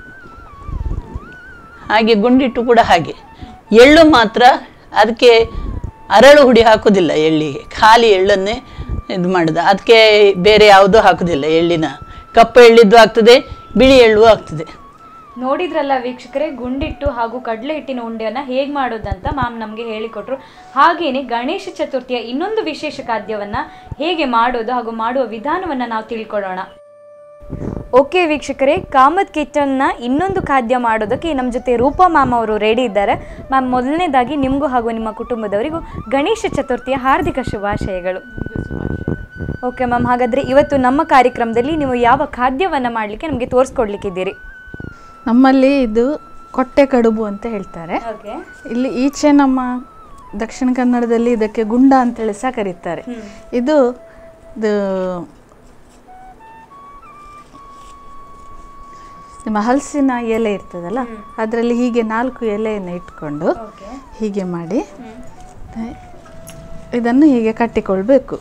ಹಾಗೆ ಗುಂಡಿಟ್ಟು ಕೂಡ ಹಾಗೆ ಎಳ್ಳು ಮಾತ್ರ ಅದಕ್ಕೆ ಅರಳು ಹುಡಿ ಹಾಕೋದಿಲ್ಲ ಎಳ್ಳಿಗೆ ಖಾಲಿ ಎಳ್ಳನ್ನೇ ಇದು ಮಾಡೋದು ಅದಕ್ಕೆ ಬೇರೆ ಯಾವುದೂ ಹಾಕೋದಿಲ್ಲ ಎಳ್ಳಿನ ಕಪ್ಪು ಎಳ್ಳಿದ್ದು ಆಗ್ತದೆ ಬಿಳಿ ಎಳ್ಳು ಆಗ್ತದೆ ನೋಡಿದ್ರಲ್ಲ ವೀಕ್ಷಕರೇ ಗುಂಡಿಟ್ಟು ಹಾಗೂ ಕಡಲೆ ಹಿಟ್ಟಿನ ಉಂಡೆಯನ್ನ ಹೇಗೆ ಮಾಡೋದಂತ ಮ್ಯಾಮ್ ನಮಗೆ ಹೇಳಿಕೊಟ್ರು ಹಾಗೇನೆ ಗಣೇಶ ಚತುರ್ಥಿಯ ಇನ್ನೊಂದು ವಿಶೇಷ ಖಾದ್ಯವನ್ನ ಹೇಗೆ ಮಾಡೋದು ಹಾಗೂ ಮಾಡುವ ವಿಧಾನವನ್ನ ನಾವು ತಿಳ್ಕೊಳ್ಳೋಣ ಓಕೆ ವೀಕ್ಷಕರೇ ಕಾಮತ್ ಕಿಚನ್ನ ಇನ್ನೊಂದು ಖಾದ್ಯ ಮಾಡೋದಕ್ಕೆ ನಮ್ಮ ಜೊತೆ ರೂಪಾ ಮ್ಯಾಮ್ ಅವರು ರೆಡಿ ಇದ್ದಾರೆ ಮ್ಯಾಮ್ ಮೊದಲನೇದಾಗಿ ನಿಮಗೂ ಹಾಗೂ ನಿಮ್ಮ ಕುಟುಂಬದವರಿಗೂ ಗಣೇಶ ಚತುರ್ಥಿಯ ಹಾರ್ದಿಕ ಶುಭಾಶಯಗಳು ಓಕೆ ಮ್ಯಾಮ್ ಹಾಗಾದರೆ ಇವತ್ತು ನಮ್ಮ ಕಾರ್ಯಕ್ರಮದಲ್ಲಿ ನೀವು ಯಾವ ಖಾದ್ಯವನ್ನು ಮಾಡಲಿಕ್ಕೆ ನಮಗೆ ತೋರಿಸ್ಕೊಡ್ಲಿಕ್ಕಿದ್ದೀರಿ ನಮ್ಮಲ್ಲಿ ಇದು ಕೊಟ್ಟೆ ಕಡುಬು ಅಂತ ಹೇಳ್ತಾರೆ ಓಕೆ ಇಲ್ಲಿ ಈಚೆ ನಮ್ಮ ದಕ್ಷಿಣ ಕನ್ನಡದಲ್ಲಿ ಇದಕ್ಕೆ ಗುಂಡ ಅಂತೇಳಿ ಸಹ ಕರೀತಾರೆ ಇದು ಇದು ನಿಮ್ಮ ಹಲಸಿನ ಎಲೆ ಇರ್ತದಲ್ಲ ಅದರಲ್ಲಿ ಹೀಗೆ ನಾಲ್ಕು ಎಲೆಯನ್ನು ಇಟ್ಕೊಂಡು ಓಕೆ ಹೀಗೆ ಮಾಡಿ ಇದನ್ನು ಹೀಗೆ ಕಟ್ಟಿಕೊಳ್ಬೇಕು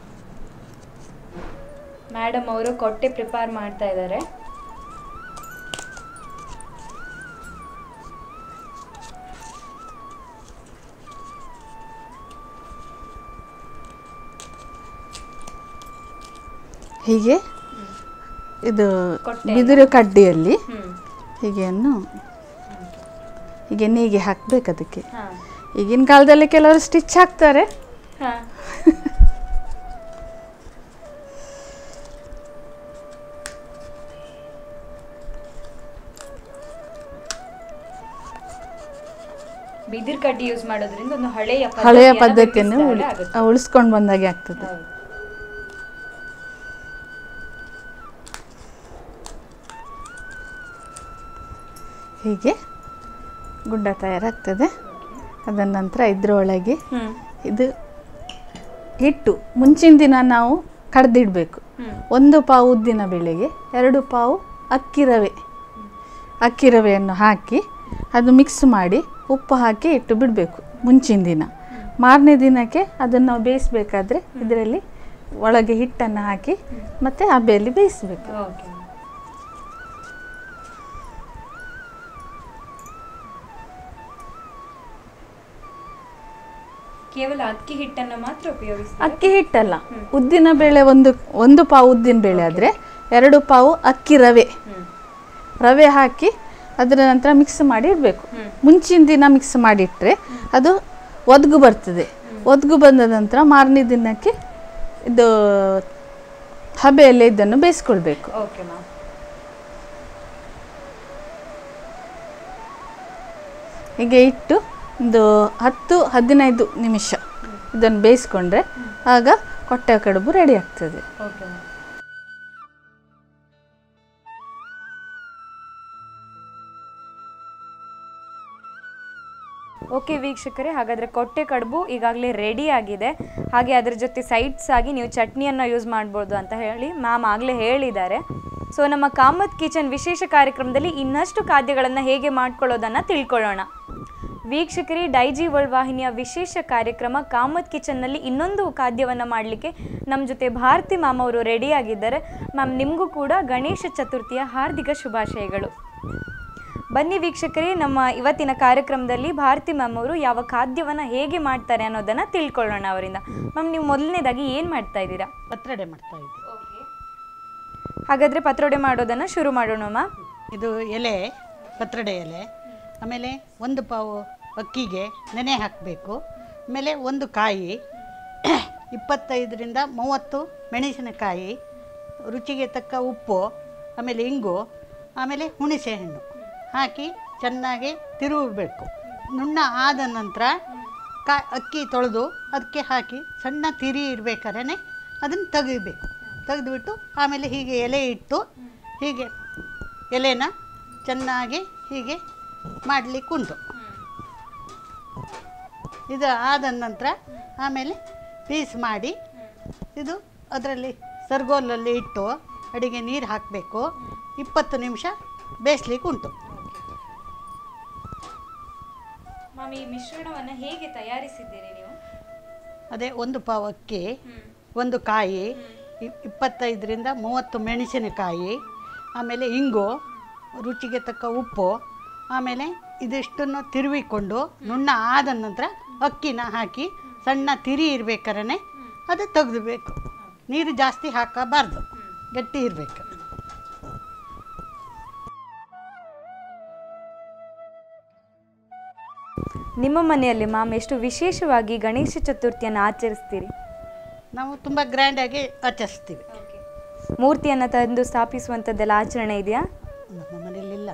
ಮೇಡಮ್ ಅವರು ಕೊಟ್ಟೆ ಪ್ರಿಪೇರ್ ಮಾಡ್ತಾ ಇದ್ದಾರೆ ಹೀಗೆ ಇದು ಕೊಟ್ಟೆ ಬಿದಿರು ಕಡ್ಡಿಯಲ್ಲಿ ಹ್ಮ್ ಹೀಗೆಯನ್ನು ಹೀಗೆ ನೀಗೆ ಹಾಕ್ಬೇಕು ಅದಕ್ಕೆ ಹಾ ಈಗಿನ ಕಾಲದಲ್ಲಿ ಕೆಲವರು ಸ್ಟಿಚ್ ಹಾಕ್ತಾರೆ ಹಾ ಬಿದಿರು ಕಡ್ಡಿ ಯೂಸ್ ಮಾಡೋದ್ರಿಂದ ಒಂದು ಹಳೆಯ ಹಳೆಯ ಪದ್ಧತಿಯನ್ನ ಪದ್ಧತಿಯನ್ನು ಬಿಂಬಿಸ್ತಾ ಉಳಿ ಆಗುತ್ತೆ. ಉಳಿಸ್ಕೊಂಡು ಬಂದಾಗೆ ಆಗ್ತದೆ ಹೌದು. ಹೀಗೆ ಗುಂಡ ತಯಾರಾಗ್ತದೆ ಅದರ ನಂತರ ಇದ್ರೊಳಗೆ ಹ್ಮ್ ಇದು ಹಿಟ್ಟು ಮುಂಚಿನ ದಿನ ನಾವು ಕಡ್ದಿಡಬೇಕು ಹ್ಮ್. ಒಂದು ಪಾವು ಉದ್ದಿನ ಬೇಳೆಗೆ ಎರಡು ಪಾವು ಅಕ್ಕಿ ರವೆ ಅಕ್ಕಿ ರವೆಯನ್ನು ಹಾಕಿ ಅದು ಮಿಕ್ಸ್ ಮಾಡಿ ಉಪ್ಪು ಹಾಕಿ ಇಟ್ಟು ಬಿಡಬೇಕು ಮುಂಚಿನ ದಿನ ಮಾರನೇ ದಿನಕ್ಕೆ ಅದನ್ನು ನಾವು ಬೇಯಿಸಬೇಕಾದ್ರೆ ಇದರಲ್ಲಿ ಒಳಗೆ ಹಿಟ್ಟನ್ನು ಹಾಕಿ ಮತ್ತು ಹಬೆಯಲ್ಲಿ ಬೇಯಿಸಬೇಕು ಓಕೆ ಕೇವಲ ಅಕ್ಕಿ ಹಿಟ್ಟನ್ನು ಮಾತ್ರ ಉಪಯೋಗಿಸ್ತೀವಿ ಅಕ್ಕಿ ಹಿಟ್ಟಲ್ಲ ಉದ್ದಿನ ಬೇಳೆ ಒಂದು ಒಂದು ಪಾವು ಉದ್ದಿನ ಬೇಳೆ ಆದರೆ ಎರಡು ಪಾವು ಅಕ್ಕಿ ರವೆ ರವೆ ಹಾಕಿ ಅದರ ನಂತರ ಮಿಕ್ಸ್ ಮಾಡಿ ಇಡಬೇಕು ಮುಂಚಿನ ದಿನ ಮಿಕ್ಸ್ ಮಾಡಿಟ್ರೆ ಅದು ಒದಗು ಬರ್ತದೆ ಒದಗು ಬಂದ ನಂತರ ಮಾರನೇ ದಿನಕ್ಕೆ ಇದು ಹಬೆಯಲ್ಲೇ ಇದನ್ನು ಬೇಯಿಸ್ಕೊಳ್ಬೇಕು ಓಕೆ ಮ್ಯಾಮ್ ಹೀಗೆ ಇಟ್ಟು ಒಂದು ಹತ್ತು ಹದಿನೈದು ನಿಮಿಷ ಇದನ್ನು ಬೇಯಿಸ್ಕೊಂಡ್ರೆ ಆಗ ಕೊಟ್ಟೆ ಕಡುಬು ರೆಡಿ ಆಗ್ತದೆ ಓಕೆ ಮ್ಯಾಮ್ ಓಕೆ ವೀಕ್ಷಕರೇ ಹಾಗಾದರೆ ಕೊಟ್ಟೆ ಕಡುಬು ಈಗಾಗಲೇ ರೆಡಿ ಆಗಿದೆ ಹಾಗೆ ಅದರ ಜೊತೆ ಸೈಡ್ಸ್ ಆಗಿ ನೀವು ಚಟ್ನಿಯನ್ನು ಯೂಸ್ ಮಾಡ್ಬೋದು ಅಂತ ಹೇಳಿ ಮ್ಯಾಮ್ ಆಗಲೇ ಹೇಳಿದ್ದಾರೆ ಸೊ ನಮ್ಮ ಕಾಮತ್ ಕಿಚನ್ ವಿಶೇಷ ಕಾರ್ಯಕ್ರಮದಲ್ಲಿ ಇನ್ನಷ್ಟು ಖಾದ್ಯಗಳನ್ನು ಹೇಗೆ ಮಾಡ್ಕೊಳ್ಳೋದನ್ನು ತಿಳ್ಕೊಳ್ಳೋಣ ವೀಕ್ಷಕರೇ ಡೈಜಿ ವರ್ಲ್ಡ್ ವಾಹಿನಿಯ ವಿಶೇಷ ಕಾರ್ಯಕ್ರಮ ಕಾಮತ್ ಕಿಚನ್ನಲ್ಲಿ ಇನ್ನೊಂದು ಖಾದ್ಯವನ್ನು ಮಾಡಲಿಕ್ಕೆ ನಮ್ಮ ಜೊತೆ ಭಾರತಿ ಮ್ಯಾಮ್ ಅವರು ರೆಡಿಯಾಗಿದ್ದಾರೆ ಮ್ಯಾಮ್ ನಿಮಗೂ ಕೂಡ ಗಣೇಶ ಚತುರ್ಥಿಯ ಹಾರ್ದಿಕ ಶುಭಾಶಯಗಳು ಬನ್ನಿ ವೀಕ್ಷಕರೇ ನಮ್ಮ ಇವತ್ತಿನ ಕಾರ್ಯಕ್ರಮದಲ್ಲಿ ಭಾರತಿ ಮ್ಯಾಮ್ ಅವರು ಯಾವ ಖಾದ್ಯವನ್ನು ಹೇಗೆ ಮಾಡ್ತಾರೆ ಅನ್ನೋದನ್ನು ತಿಳ್ಕೊಳ್ಳೋಣ ಅವರಿಂದ ಮ್ಯಾಮ್ ನೀವು ಮೊದಲನೇದಾಗಿ ಏನು ಮಾಡ್ತಾ ಇದ್ದೀರಾ ಪತ್ರೊಡೆ ಮಾಡ್ತಾ ಇದ್ದೆ ಹಾಗಾದರೆ ಪತ್ರೊಡೆ ಮಾಡೋದನ್ನು ಶುರು ಮಾಡೋಣ ಮ್ಯಾಮ್ ಇದು ಎಲೆ ಪತ್ರೊಡೆ ಎಲೆ ಆಮೇಲೆ ಒಂದು ಪಾವು ಅಕ್ಕಿಗೆ ನೆನೆ ಹಾಕಬೇಕು ಆಮೇಲೆ ಒಂದು ಕಾಯಿ ಇಪ್ಪತ್ತೈದರಿಂದ ಮೂವತ್ತು ಮೆಣಸಿನಕಾಯಿ ರುಚಿಗೆ ತಕ್ಕ ಉಪ್ಪು ಆಮೇಲೆ ಇಂಗು ಆಮೇಲೆ ಹುಣಸೆ ಹಣ್ಣು ಹಾಕಿ ಚೆನ್ನಾಗಿ ತಿರುಗಬೇಕು ನುಣ್ಣ ಆದ ನಂತರ ಕಾ ಅಕ್ಕಿ ತೊಳೆದು ಅದಕ್ಕೆ ಹಾಕಿ ಸಣ್ಣ ತಿರಿ ಇರಬೇಕಾದ್ರೆ ಅದನ್ನು ತೆಗಿಬೇಕು ತೆಗೆದುಬಿಟ್ಟು ಆಮೇಲೆ ಹೀಗೆ ಎಲೆ ಇಟ್ಟು ಹೀಗೆ ಎಲೆನ ಚೆನ್ನಾಗಿ ಹೀಗೆ ಮಾಡಲಿಕ್ಕೆ ಉಂಟು ಇದು ಆದ ನಂತರ ಆಮೇಲೆ ಪೀಸ್ ಮಾಡಿ ಇದು ಅದರಲ್ಲಿ ಸರ್ಗೋಲಲ್ಲಿ ಇಟ್ಟು ಅಡಿಗೆ ನೀರು ಹಾಕಬೇಕು ಇಪ್ಪತ್ತು ನಿಮಿಷ ಬೇಯಿಸ್ಲಿಕ್ಕೆ ಉಂಟು ಮ್ಯಾಮ್ ಈ ಮಿಶ್ರಣವನ್ನು ಹೇಗೆ ತಯಾರಿಸಿದ್ದೀರಿ ನೀವು ಅದೇ ಒಂದು ಪಾವು ಅಕ್ಕಿ ಒಂದು ಕಾಯಿ ಇ- ಇಪ್ಪತ್ತೈದರಿಂದ ಮೂವತ್ತು ಮೆಣಸಿನಕಾಯಿ ಆಮೇಲೆ ಇಂಗು ರುಚಿಗೆ ತಕ್ಕ ಉಪ್ಪು ಆಮೇಲೆ ಇದಿಷ್ಟನ್ನು ತಿರುವಿಕೊಂಡು ನುಣ್ಣ ಆದ ನಂತರ ಅಕ್ಕಿನ ಹಾಕಿ ಸಣ್ಣ ತಿರಿ ಇರಬೇಕಾದ್ರೆ ಅದು ತೆಗೆದುಬೇಕು ನೀರು ಜಾಸ್ತಿ ಹಾಕಬಾರ್ದು ಗಟ್ಟಿ ಇರಬೇಕು ನಿಮ್ಮ ಮನೆಯಲ್ಲಿ ಮ್ಯಾಮ್ ಎಷ್ಟು ವಿಶೇಷವಾಗಿ ಗಣೇಶ ಚತುರ್ಥಿಯನ್ನು ಆಚರಿಸ್ತೀರಿ ನಾವು ತುಂಬ ಗ್ರ್ಯಾಂಡಾಗಿ ಆಚರಿಸ್ತೀವಿ ಮೂರ್ತಿಯನ್ನು ತಂದು ಸ್ಥಾಪಿಸುವಂಥದ್ದೆಲ್ಲ ಆಚರಣೆ ಇದೆಯಾ ನಮ್ಮ ಮನೆಯಲ್ಲಿಲ್ಲ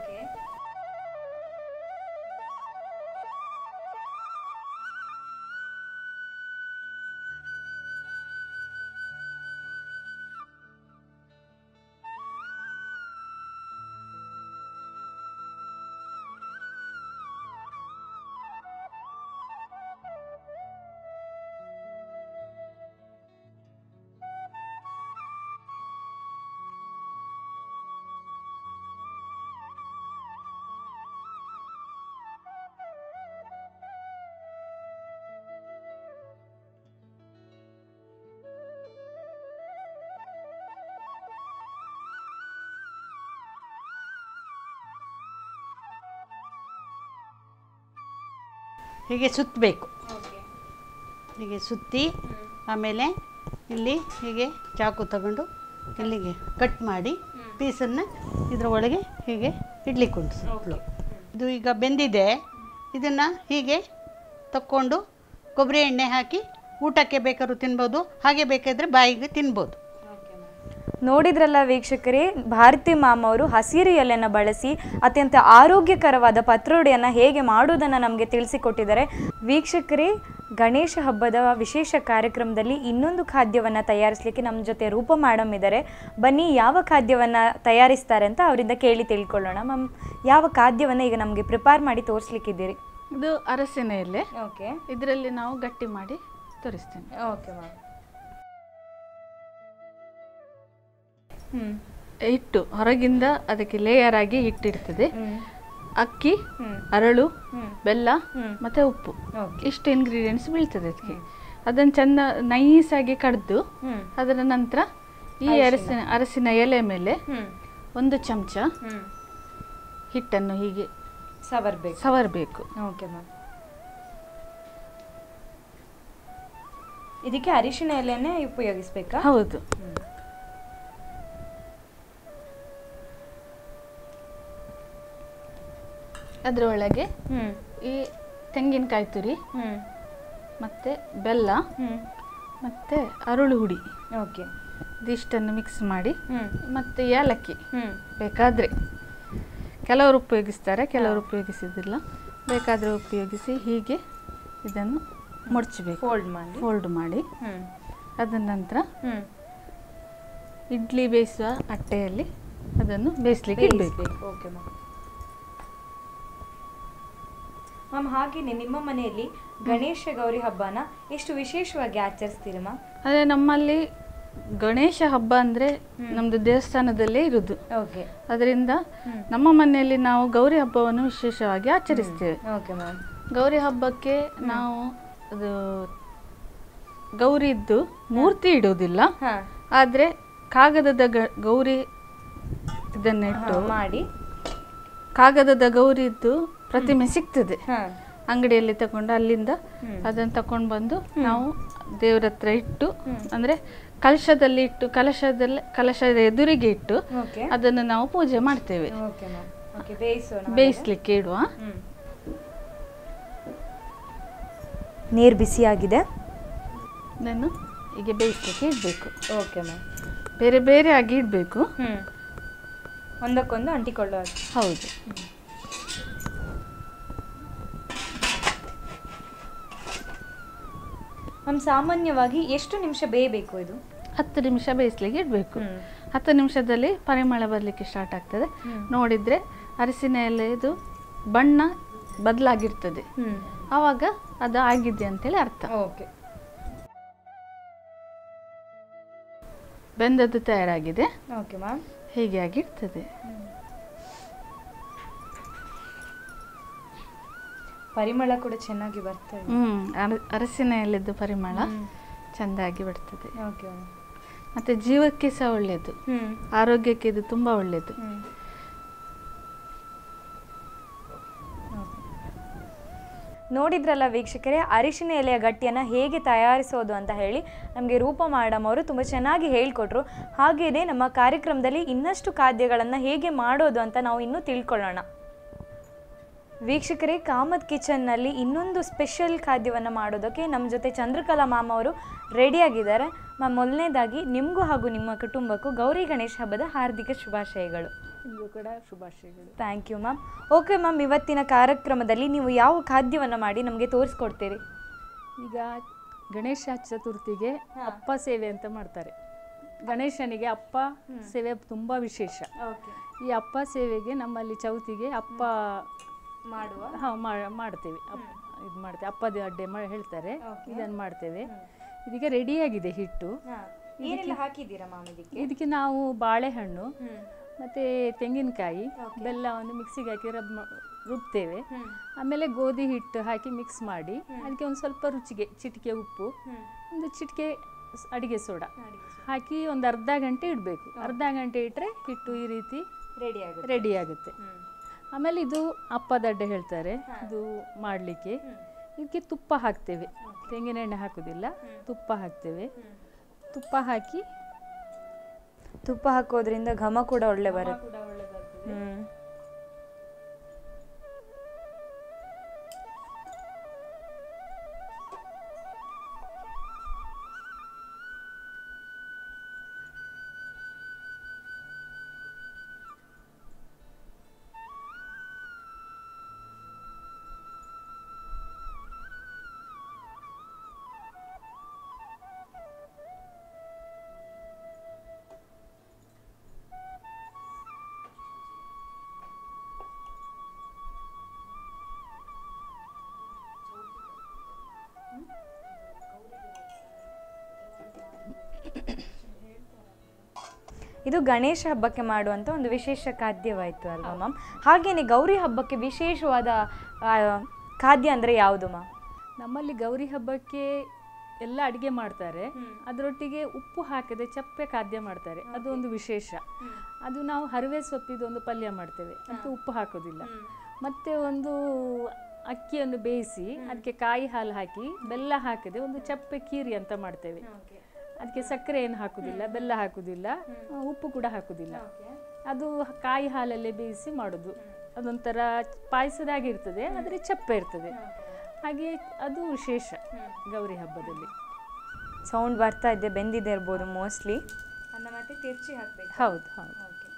ಹೀಗೆ ಸುತ್ತಬೇಕು ಹೀಗೆ ಸುತ್ತಿ ಆಮೇಲೆ ಇಲ್ಲಿ ಹೀಗೆ ಚಾಕು ತಗೊಂಡು ಇಲ್ಲಿಗೆ ಕಟ್ ಮಾಡಿ ಪೀಸನ್ನು ಇದರ ಒಳಗೆ ಹೀಗೆ ಇಡ್ಲಿಕ್ಕೆ ಉಂಟು ಸುತ್ತಲೂ ಇದು ಈಗ ಬೆಂದಿದೆ ಇದನ್ನು ಹೀಗೆ ತಕ್ಕೊಂಡು ಕೊಬ್ಬರಿ ಎಣ್ಣೆ ಹಾಕಿ ಊಟಕ್ಕೆ ಬೇಕಾದ್ರೂ ತಿನ್ಬೋದು ಹಾಗೆ ಬೇಕಾದರೆ ಬಾಯಿಗೆ ತಿನ್ಬೋದು ನೋಡಿದ್ರಲ್ಲ ವೀಕ್ಷಕರೇ ಭಾರತಿ ಮಾಮ್ ಅವರು ಹಸಿರು ಎಲೆಯನ್ನು ಬಳಸಿ ಅತ್ಯಂತ ಆರೋಗ್ಯಕರವಾದ ಪತ್ರೊಡೆಯನ್ನು ಹೇಗೆ ಮಾಡುವುದನ್ನು ನಮಗೆ ತಿಳಿಸಿಕೊಟ್ಟಿದ್ದಾರೆ ವೀಕ್ಷಕರೇ ಗಣೇಶ ಹಬ್ಬದ ವಿಶೇಷ ಕಾರ್ಯಕ್ರಮದಲ್ಲಿ ಇನ್ನೊಂದು ಖಾದ್ಯವನ್ನು ತಯಾರಿಸಲಿಕ್ಕೆ ನಮ್ಮ ಜೊತೆ ರೂಪ ಮೇಡಮ್ ಇದ್ದಾರೆ ಬನ್ನಿ ಯಾವ ಖಾದ್ಯವನ್ನು ತಯಾರಿಸ್ತಾರೆ ಅಂತ ಅವರಿಂದ ಕೇಳಿ ತಿಳ್ಕೊಳ್ಳೋಣ ಮ್ಯಾಮ್ ಯಾವ ಖಾದ್ಯವನ್ನು ಈಗ ನಮಗೆ ಪ್ರಿಪೇರ್ ಮಾಡಿ ತೋರಿಸ್ಲಿಕ್ಕಿದ್ದೀರಿ ಇದು ಅರಸಿನ ಎಲೆ ಓಕೆ ಇದರಲ್ಲಿ ನಾವು ಗಟ್ಟಿ ಮಾಡಿ ತೋರಿಸ್ತೇನೆ ಓಕೆ ಮ್ಯಾಮ್ ಹ್ಞೂ ಹಿಟ್ಟು ಹೊರಗಿಂದ ಅದಕ್ಕೆ ಲೇಯರ್ ಆಗಿ ಹಿಟ್ಟಿರ್ತದೆ ಅಕ್ಕಿ ಅರಳು ಬೆಲ್ಲ ಮತ್ತೆ ಉಪ್ಪು Okay. ಇಷ್ಟು ಇಂಗ್ರೀಡಿಯೆಂಟ್ಸ್ ಬೀಳ್ತದೆ ಅದಕ್ಕೆ ಅದನ್ನು ಚೆಂದ ನೈಸ್ ಆಗಿ ಕಡ್ದು ಹ್ಞೂ ಅದರ ನಂತರ ಈ ಅರಸಿನ ಅರಸಿನ ಎಲೆ ಮೇಲೆ ಹ್ಞೂ ಒಂದು ಚಮಚ ಹ್ಞೂ ಹಿಟ್ಟನ್ನು ಹೀಗೆ ಸವರ್ಬೇಕು ಸವರಬೇಕು ಓಕೆ ಮ್ಯಾಮ್ ಇದಕ್ಕೆ ಅರಿಶಿಣ ಎಲೆನೇ ಉಪಯೋಗಿಸ್ಬೇಕಾ ಹೌದು ಅದರ ಒಳಗೆ ಹ್ಞೂ ಈ ತೆಂಗಿನಕಾಯಿ ತುರಿ ಹ್ಞೂ ಮತ್ತೆ ಬೆಲ್ಲ ಹ್ಞೂ ಮತ್ತೆ ಅರಳು ಹುಡಿ ಓಕೆ ಇದಿಷ್ಟನ್ನು ಮಿಕ್ಸ್ ಮಾಡಿ ಹ್ಞೂ ಮತ್ತೆ ಏಲಕ್ಕಿ ಹ್ಞೂ ಬೇಕಾದರೆ ಕೆಲವರು ಉಪಯೋಗಿಸ್ತಾರೆ ಕೆಲವರು ಉಪಯೋಗಿಸೋದಿಲ್ಲ ಬೇಕಾದರೆ ಉಪಯೋಗಿಸಿ ಹೀಗೆ ಇದನ್ನು ಮುಡ್ಚಬೇಕು ಫೋಲ್ಡ್ ಮಾಡಿ ಫೋಲ್ಡ್ ಮಾಡಿ ಹ್ಞೂ ಅದರ ನಂತರ ಹ್ಞೂ ಇಡ್ಲಿ ಬೇಯಿಸುವ ಅಟ್ಟೆಯಲ್ಲಿ ಅದನ್ನು ಬೇಯಿಸ್ಲಿಕ್ಕೆ ಇಡಬೇಕು ಓಕೆ ಮ್ಯಾಮ್ ಮ್ಯಾಮ್ ಹಾಗೆಯೇ ನಿಮ್ಮ ಮನೆಯಲ್ಲಿ ಗಣೇಶ ಗೌರಿ ಹಬ್ಬನ ಎಷ್ಟು ವಿಶೇಷವಾಗಿ ಆಚರಿಸ್ತೀರಿ ಮ್ಯಾಮ್ ಅದೇ ನಮ್ಮಲ್ಲಿ ಗಣೇಶ ಹಬ್ಬ ಅಂದರೆ ನಮ್ಮದು ದೇವಸ್ಥಾನದಲ್ಲೇ ಇರೋದು ಓಕೆ ಅದರಿಂದ ನಮ್ಮ ಮನೆಯಲ್ಲಿ ನಾವು ಗೌರಿ ಹಬ್ಬವನ್ನು ವಿಶೇಷವಾಗಿ ಆಚರಿಸ್ತೇವೆ ಓಕೆ ಮ್ಯಾಮ್ ಗೌರಿ ಹಬ್ಬಕ್ಕೆ ನಾವು ಅದು ಗೌರಿದ್ದು ಮೂರ್ತಿ ಇಡೋದಿಲ್ಲ ಹಾಂ ಆದರೆ ಕಾಗದದ ಗ- ಗೌರಿ ಇದನ್ನ ಇಟ್ಟು ಮಾಡಿ ಕಾಗದದ ಗೌರಿದ್ದು ಪ್ರತಿಮೆ ಸಿಗ್ತದೆ ಹಾಂ ಅಂಗಡಿಯಲ್ಲಿ ತಗೊಂಡು ಅಲ್ಲಿಂದ ಅದನ್ನು ತಕೊಂಡು ಬಂದು ನಾವು ದೇವ್ರ ಹತ್ರ ಇಟ್ಟು ಅಂದರೆ ಕಲಶದಲ್ಲಿ ಇಟ್ಟು ಕಲಶದಲ್ಲಿ ಕಲಶದ ಎದುರಿಗೆ ಇಟ್ಟು ಓಕೆ ಅದನ್ನು ನಾವು ಪೂಜೆ ಮಾಡ್ತೇವೆ ಓಕೆ ಮ್ಯಾಮ್ ಓಕೆ ಬೇಯಿಸೋಣ ಬೇಯಿಸ್ಲಿಕ್ಕೆ ಇಡುವ ಹ್ಮ್. ನೀರು ಬಿಸಿಯಾಗಿದೆ ಅದನ್ನು ಹೀಗೆ ಬೇಯಿಸ್ಲಿಕ್ಕೆ ಇಡಬೇಕು ಓಕೆ ಮ್ಯಾಮ್ ಬೇರೆ ಬೇರೆ ಆಗಿ ಇಡಬೇಕು ಹ್ಞೂ ಒಂದಕ್ಕೊಂದು ಅಂಟಿಕೊಳ್ಳೋ ಹಾಗೆ ಹೌದು ಮ್ಯಾಮ್ ಸಾಮಾನ್ಯವಾಗಿ ಎಷ್ಟು ನಿಮಿಷ ಬೇಯಬೇಕು ಇದು ಹತ್ತು ನಿಮಿಷ ಬೇಯಿಸ್ಲಿಕ್ಕೆ ಇಡಬೇಕು ಹ್ಮ್. ಹತ್ತು ನಿಮಿಷದಲ್ಲಿ ಪರಿಮಳ ಬರಲಿಕ್ಕೆ ಸ್ಟಾರ್ಟ್ ಆಗ್ತದೆ ನೋಡಿದರೆ ಅರಿಸಿನ ಎಲೆದು ಬಣ್ಣ ಬದಲಾಗಿರ್ತದೆ ಹ್ಞೂ ಆವಾಗ ಅದು ಆಗಿದೆ ಅಂತೇಳಿ ಅರ್ಥ ಓಕೆ ಬೆಂದದ್ದು ತಯಾರಾಗಿದೆ ಓಕೆ ಮ್ಯಾಮ್ ಹೀಗೆ ಆಗಿರ್ತದೆ ಪರಿಮಳ ಕೂಡ ಚೆನ್ನಾಗಿ ಬರ್ತದೆ ಹ್ಮ್ ಅರ- ಅರಸಿನ ಎಲೆದು ಪರಿಮಳ ಚೆಂದಾಗಿ ಬರ್ತದೆ ಓಕೆ ಮ್ಯಾಮ್ ಮತ್ತೆ ಜೀವಕ್ಕೆ ಸಹ ಒಳ್ಳೆಯದು ಹ್ಞೂ ಆರೋಗ್ಯಕ್ಕೆ ಇದು ತುಂಬಾ ಒಳ್ಳೆಯದು ಹ್ಞೂ ನೋಡಿದ್ರಲ್ಲ ವೀಕ್ಷಕರೇ ಅರಿಶಿನ ಎಲೆಯ ಗಟ್ಟಿಯನ್ನು ಹೇಗೆ ತಯಾರಿಸೋದು ಅಂತ ಹೇಳಿ ನಮಗೆ ರೂಪ ಮಾಡಮ್ ಅವರು ತುಂಬ ಚೆನ್ನಾಗಿ ಹೇಳಿಕೊಟ್ರು ಹಾಗೆಯೇ ನಮ್ಮ ಕಾರ್ಯಕ್ರಮದಲ್ಲಿ ಇನ್ನಷ್ಟು ಖಾದ್ಯಗಳನ್ನು ಹೇಗೆ ಮಾಡೋದು ಅಂತ ನಾವು ಇನ್ನೂ ತಿಳ್ಕೊಳ್ಳೋಣ ವೀಕ್ಷಕರೇ ಕಾಮತ್ ಕಿಚನ್ನಲ್ಲಿ ಇನ್ನೊಂದು ಸ್ಪೆಷಲ್ ಖಾದ್ಯವನ್ನು ಮಾಡೋದಕ್ಕೆ ನಮ್ಮ ಜೊತೆ ಚಂದ್ರಕಲಾ ಮ್ಯಾಮ್ ಅವರು ರೆಡಿಯಾಗಿದ್ದಾರೆ ಮ್ಯಾಮ್ ಮೊದಲನೇದಾಗಿ ನಿಮಗೂ ಹಾಗೂ ನಿಮ್ಮ ಕುಟುಂಬಕ್ಕೂ ಗೌರಿ ಗಣೇಶ ಹಬ್ಬದ ಹಾರ್ದಿಕ ಶುಭಾಶಯಗಳು ನಿಮಗೂ ಕೂಡ ಶುಭಾಶಯಗಳು thank you ma'am okay ma'am ಇವತ್ತಿನ ಕಾರ್ಯಕ್ರಮದಲ್ಲಿ ನೀವು ಯಾವ ಖಾದ್ಯವನ್ನು ಮಾಡಿ ನಮಗೆ ತೋರಿಸ್ಕೊಡ್ತೀರಿ ಈಗ ಗಣೇಶ ಚತುರ್ಥಿಗೆ ಅಪ್ಪ ಸೇವೆ ಅಂತ ಮಾಡ್ತಾರೆ ಗಣೇಶನಿಗೆ ಅಪ್ಪ ಸೇವೆ ತುಂಬ ವಿಶೇಷ ಓಕೆ ಈ ಅಪ್ಪ ಸೇವೆಗೆ ನಮ್ಮಲ್ಲಿ ಚೌತಿಗೆ ಅಪ್ಪ ಮಾಡುವ ಹಾಂ ಮಾಡ್ತೇವೆ ಅಪ್ ಇದು ಮಾಡ್ತೇವೆ ಅಪ್ಪದ ಅಡ್ಡೆ ಮಾ ಹೇಳ್ತಾರೆ ಇದನ್ನು ಮಾಡ್ತೇವೆ ಇದೀಗ ರೆಡಿಯಾಗಿದೆ ಹಿಟ್ಟು ಹಾಂ ಏನೆಲ್ಲ ಹಾಕಿದ್ದೀರಾ ಮ್ಯಾಮ್ ಇದಕ್ಕೆ ಇದಕ್ಕೆ ನಾವು ಬಾಳೆಹಣ್ಣು ಹ್ಞೂ ಮತ್ತು ತೆಂಗಿನಕಾಯಿ ಬೆಲ್ಲವನ್ನು ಮಿಕ್ಸಿಗೆ ಹಾಕಿ ರಬ್ ಮಾ- ರುಬ್ತೇವೆ ಆಮೇಲೆ ಗೋಧಿ ಹಿಟ್ಟು ಹಾಕಿ ಮಿಕ್ಸ್ ಮಾಡಿ ಅದಕ್ಕೆ ಒಂದು ಸ್ವಲ್ಪ ರುಚಿಗೆ ಚಿಟಿಕೆ ಉಪ್ಪು ಒಂದು ಚಿಟಿಕೆ ಸ್- ಅಡಿಗೆ ಸೋಡಾ ಹಾಕಿ ಒಂದು ಅರ್ಧ ಗಂಟೆ ಇಡಬೇಕು ಅರ್ಧ ಗಂಟೆ ಇಟ್ಟರೆ ಹಿಟ್ಟು ಈ ರೀತಿ ರೆಡಿ ಆಗುತ್ತೆ ರೆಡಿ ಆಗುತ್ತೆ ಆಮೇಲೆ ಇದು ಅಪ್ಪದಡ್ಡೆ ಹೇಳ್ತಾರೆ ಇದು ಮಾಡಲಿಕ್ಕೆ ಇದಕ್ಕೆ ತುಪ್ಪ ಹಾಕ್ತೇವೆ ತೆಂಗಿನ ಎಣ್ಣೆ ಹಾಕೋದಿಲ್ಲ ತುಪ್ಪ ಹಾಕ್ತೇವೆ ತುಪ್ಪ ಹಾಕಿ ತುಪ್ಪ ಹಾಕೋದ್ರಿಂದ ಘಮ ಕೂಡ ಒಳ್ಳೆ ಬರುತ್ತೆ ಹ್ಞೂ ಇದು ಗಣೇಶ ಹಬ್ಬಕ್ಕೆ ಮಾಡುವಂಥ ಒಂದು ವಿಶೇಷ ಖಾದ್ಯವಾಯಿತು ಅಲ್ವಾ ಮ್ಯಾಮ್ ಹಾಗೇನೆ ಗೌರಿ ಹಬ್ಬಕ್ಕೆ ವಿಶೇಷವಾದ ಆ, ಖಾದ್ಯ ಅಂದರೆ ಯಾವುದು ಮ್ಯಾಮ್ ನಮ್ಮಲ್ಲಿ ಗೌರಿ ಹಬ್ಬಕ್ಕೆ ಎಲ್ಲ ಅಡಿಗೆ ಮಾಡ್ತಾರೆ ಅದರೊಟ್ಟಿಗೆ ಉಪ್ಪು ಹಾಕದೆ ಚಪ್ಪೆ ಖಾದ್ಯ ಮಾಡ್ತಾರೆ ಅದು ಒಂದು ವಿಶೇಷ ಅದು ನಾವು ಹರಿವೆ ಸೊಪ್ಪಿದು ಒಂದು ಪಲ್ಯ ಮಾಡ್ತೇವೆ ಅದಕ್ಕೆ ಉಪ್ಪು ಹಾಕೋದಿಲ್ಲ ಮತ್ತೆ ಒಂದು ಅಕ್ಕಿಯನ್ನು ಬೇಯಿಸಿ ಅದಕ್ಕೆ ಕಾಯಿ ಹಾಲು ಹಾಕಿ ಬೆಲ್ಲ ಹಾಕದೆ ಒಂದು ಚಪ್ಪೆ ಕೀರಿ ಅಂತ ಮಾಡ್ತೇವೆ ಅದಕ್ಕೆ ಸಕ್ಕರೆ ಏನು ಹಾಕುದಿಲ್ಲ ಬೆಲ್ಲ ಹಾಕುದಿಲ್ಲ ಆ, ಉಪ್ಪು ಕೂಡ ಹಾಕುದಿಲ್ಲ ಅದು ಕಾಯಿ ಹಾಲಲ್ಲೇ ಬೇಯಿಸಿ ಮಾಡೋದು ಅದೊಂಥರ ಪಾಯಸದಾಗಿ ಇರ್ತದೆ ಆದರೆ ಚಪ್ಪೆ ಇರ್ತದೆ ಹಾಗೆ ಅದು ವಿಶೇಷ ಗೌರಿ ಹಬ್ಬದಲ್ಲಿ ಸೌಂಡ್ ಬರ್ತಾ ಇದೆ ಬೆಂದಿದೆ ಇರ್ಬೋದು ಮೋಸ್ಟ್ಲಿ ಅನ್ನ ಮತ್ತೆ ತಿರ್ಚಿ ಹಾಕಬೇಕು ಹೌದು ಹೌದು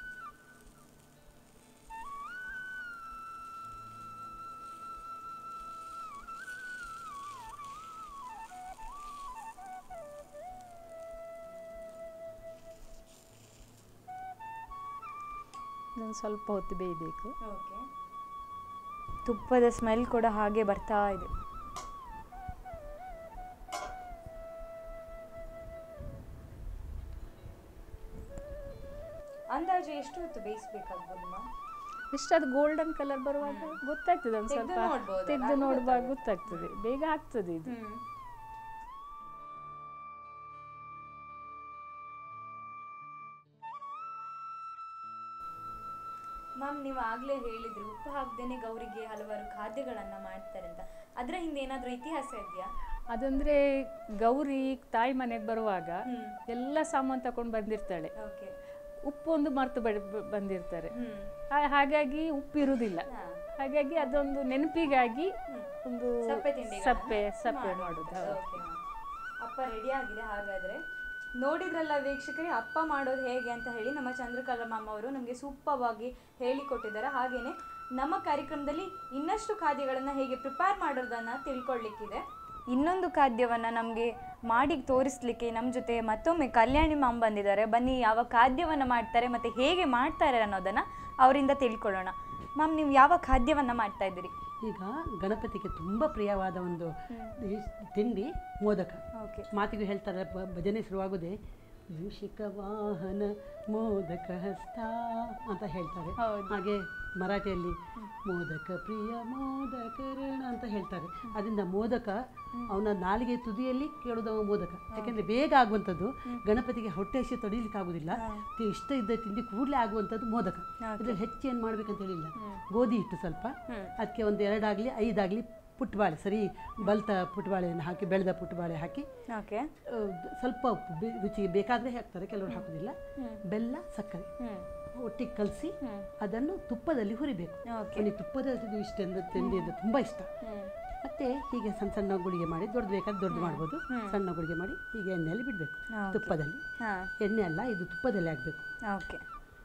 ಇದೊಂದು ಸ್ವಲ್ಪ ಹೊತ್ತು ಬೇಯಬೇಕು ತುಪ್ಪದ ಸ್ಮೆಲ್ ಕೂಡ ಹಾಗೆ ಬರ್ತಾ ಇದೆ ಅಂದಾಜು ಎಷ್ಟು ಹೊತ್ತು ಬೇಯಿಸ್ಬೇಕಾಗ್ಬೋದು ಮ್ಯಾಮ್ ಇಷ್ಟ ಅದು ಗೋಲ್ಡನ್ ಕಲರ್ ಬರುವಾಗ ಗೊತ್ತಾಗ್ತದೆ ಒಂದು ತೆಗ್ದು ಸ್ವಲ್ಪ ನೋಡ್ಬೋದಲ್ಲ? ತೆಗೆದು ನೋಡುವಾಗ ಗೊತ್ತಾಗ್ತದೆ ಬೇಗ ಆಗ್ತದೆ ಇದು ಮ್ಯಾಮ್ ನೀವು ಆಗ್ಲೇ ಹೇಳಿದ್ರು ಉಪ್ಪು ಹಾಕ್ದೇನೆ ಗೌರಿಗೆ ಹಲವಾರು ಖಾದ್ಯಗಳನ್ನ ಮಾಡ್ತಾರೆ ಅಂತ ಅದ್ರ ಹಿಂದೆ ಏನಾದ್ರೂ ಇತಿಹಾಸ ಇದೆಯಾ ಅದಂದ್ರೆ ಗೌರಿ ತಾಯಿ ಮನೆಗೆ ಬರುವಾಗ ಎಲ್ಲ ಸಾಮಾನು ತಕೊಂಡು ಬಂದಿರ್ತಾಳೆ ಓಕೆ ಉಪ್ಪು ಒಂದು ಮರ್ತು ಬ- ಬ- ಬಂದಿರ್ತಾರೆ ಹ್ಮ್ ಹಾ- ಹಾಗಾಗಿ ಉಪ್ಪು ಇರುವುದಿಲ್ಲ ಹಾಗಾಗಿ ಅದೊಂದು ನೆನಪಿಗಾಗಿ ಒಂದು ಸಪ್ಪೆ ತಿಂಡಿಗಳನ್ನ ಸಪ್ಪೆ ಸಪ್ಪೆ ಮಾಡೋದು ಹೌದು. Okay, ma'am. ಅಪ್ಪ ರೆಡಿ ಆಗಿದೆ ಹಾಗಾದ್ರೆ ನೋಡಿದ್ರಲ್ಲ ವೀಕ್ಷಕರೇ ಅಪ್ಪ ಮಾಡೋದು ಹೇಗೆ ಅಂತ ಹೇಳಿ ನಮ್ಮ ಚಂದ್ರಕಲಾ ಮಾಮ ಅವರು ನಮಗೆ ಸೂಕ್ತವಾಗಿ ಹೇಳಿಕೊಟ್ಟಿದ್ದಾರೆ ಹಾಗೇನೆ ನಮ್ಮ ಕಾರ್ಯಕ್ರಮದಲ್ಲಿ ಇನ್ನಷ್ಟು ಖಾದ್ಯಗಳನ್ನ ಹೇಗೆ ಪ್ರಿಪೇರ್ ಮಾಡೋದನ್ನ ತಿಳ್ಕೊಳ್ಳಿಕ್ಕಿದೆ ಇನ್ನೊಂದು ಖಾದ್ಯವನ್ನ ನಮಗೆ ಮಾಡಿ ತೋರಿಸ್ಲಿಕ್ಕೆ ನಮ್ಮ ಜೊತೆ ಮತ್ತೊಮ್ಮೆ ಕಲ್ಯಾಣಿ ಮಾಮ್ ಬಂದಿದ್ದಾರೆ ಬನ್ನಿ ಯಾವ ಖಾದ್ಯವನ್ನ ಮಾಡ್ತಾರೆ ಮತ್ತೆ ಹೇಗೆ ಮಾಡ್ತಾರೆ ಅನ್ನೋದನ್ನ ಅವರಿಂದ ತಿಳ್ಕೊಳ್ಳೋಣ ಮ್ಯಾಮ್ ನೀವು ಯಾವ ಖಾದ್ಯವನ್ನ ಮಾಡ್ತಾ ಇದ್ದೀರಿ ಈಗ ಗಣಪತಿಗೆ ತುಂಬ ಪ್ರಿಯವಾದ ಒಂದು ಈ ತಿಂಡಿ ಮೋದಕ ಓಕೆ ಮಾತಿಗೂ ಹೇಳ್ತಾರೆ ಬ- ಭಜನೆ ಶುರುವಾಗುದೇ ಮೂಷಿಕ ವಾಹನ ಮೋದಕ ಹಸ್ತ ಅಂತ ಹೇಳ್ತಾರೆ ಹಾಗೆ ಮರಾಠಿಯಲ್ಲಿ ಮೋದಕ ಪ್ರಿಯ ಮೋದಕ ಋಣ ಅಂತ ಹೇಳ್ತಾರೆ ಅದರಿಂದ ಮೋದಕ ಅವನ ನಾಲಿಗೆ ತುದಿಯಲ್ಲಿ ಕೇಳೋದವ ಮೋದಕ ಯಾಕೆಂದ್ರೆ ಬೇಗ ಆಗುವಂಥದ್ದು ಗಣಪತಿಗೆ ಹೊಟ್ಟೆ ಹಸಿ ತೊಡಿಲಿಕ್ಕೆ ಆಗುದಿಲ್ಲ ತಿ- ಇಷ್ಟ ಇದ್ದ ತಿಂಡಿ ಕೂಡಲೇ ಆಗುವಂಥದ್ದು ಮೋದಕ ಇದ್ರಲ್ಲಿ ಹೆಚ್ಚು ಏನು ಮಾಡ್ಬೇಕಂತ ಹೇಳಿಲ್ಲ ಗೋಧಿ ಹಿಟ್ಟು ಸ್ವಲ್ಪ ಅದಕ್ಕೆ ಒಂದು ಎರಡಾಗಲಿ ಐದಾಗಲಿ ಪುಟ್ಟಬಾಳೆ ಸರಿ ಬಲ್ತ ಪುಟ್ಟಬಾಳೆಯನ್ನು ಹಾಕಿ ಬೆಳೆದ ಪುಟ್ಟಬಾಳೆ ಹಾಕಿ ಓಕೆ ಆ, ಸ್ವಲ್ಪ ಉಪ್ಪು ಬೆ- ರುಚಿಗೆ ಬೇಕಾದರೆ ಹಾಕ್ತಾರೆ ಕೆಲವರು ಹಾಕೋದಿಲ್ಲ ಬೆಲ್ಲ ಸಕ್ಕರೆ ಒಟ್ಟಿಗೆ ಕಲಸಿ ಅದನ್ನು ತುಪ್ಪದಲ್ಲಿ ಹುರಿಬೇಕು ನನಗೆ ತುಪ್ಪದ ಇದು ಇಷ್ಟ ಅಂದ್ರೆ ತಿಂಡಿ ಅಂದ್ರೆ ತುಂಬ ಇಷ್ಟ ಮತ್ತೆ ಹೀಗೆ ಸಣ್ಣ ಸಣ್ಣ ಗುಳಿಗೆ ಮಾಡಿ ದೊಡ್ಡದು ಬೇಕಾದ್ರೆ ದೊಡ್ಡದು ಮಾಡ್ಬೋದು ಸಣ್ಣ ಗುಳಿಗೆ ಮಾಡಿ ಹೀಗೆ ಎಣ್ಣೆಯಲ್ಲಿ ಬಿಡಬೇಕು ತುಪ್ಪದಲ್ಲಿ ಹಾಂ ಎಣ್ಣೆ ಅಲ್ಲ ಇದು ತುಪ್ಪದಲ್ಲಿ ಆಗಬೇಕು ಓಕೆ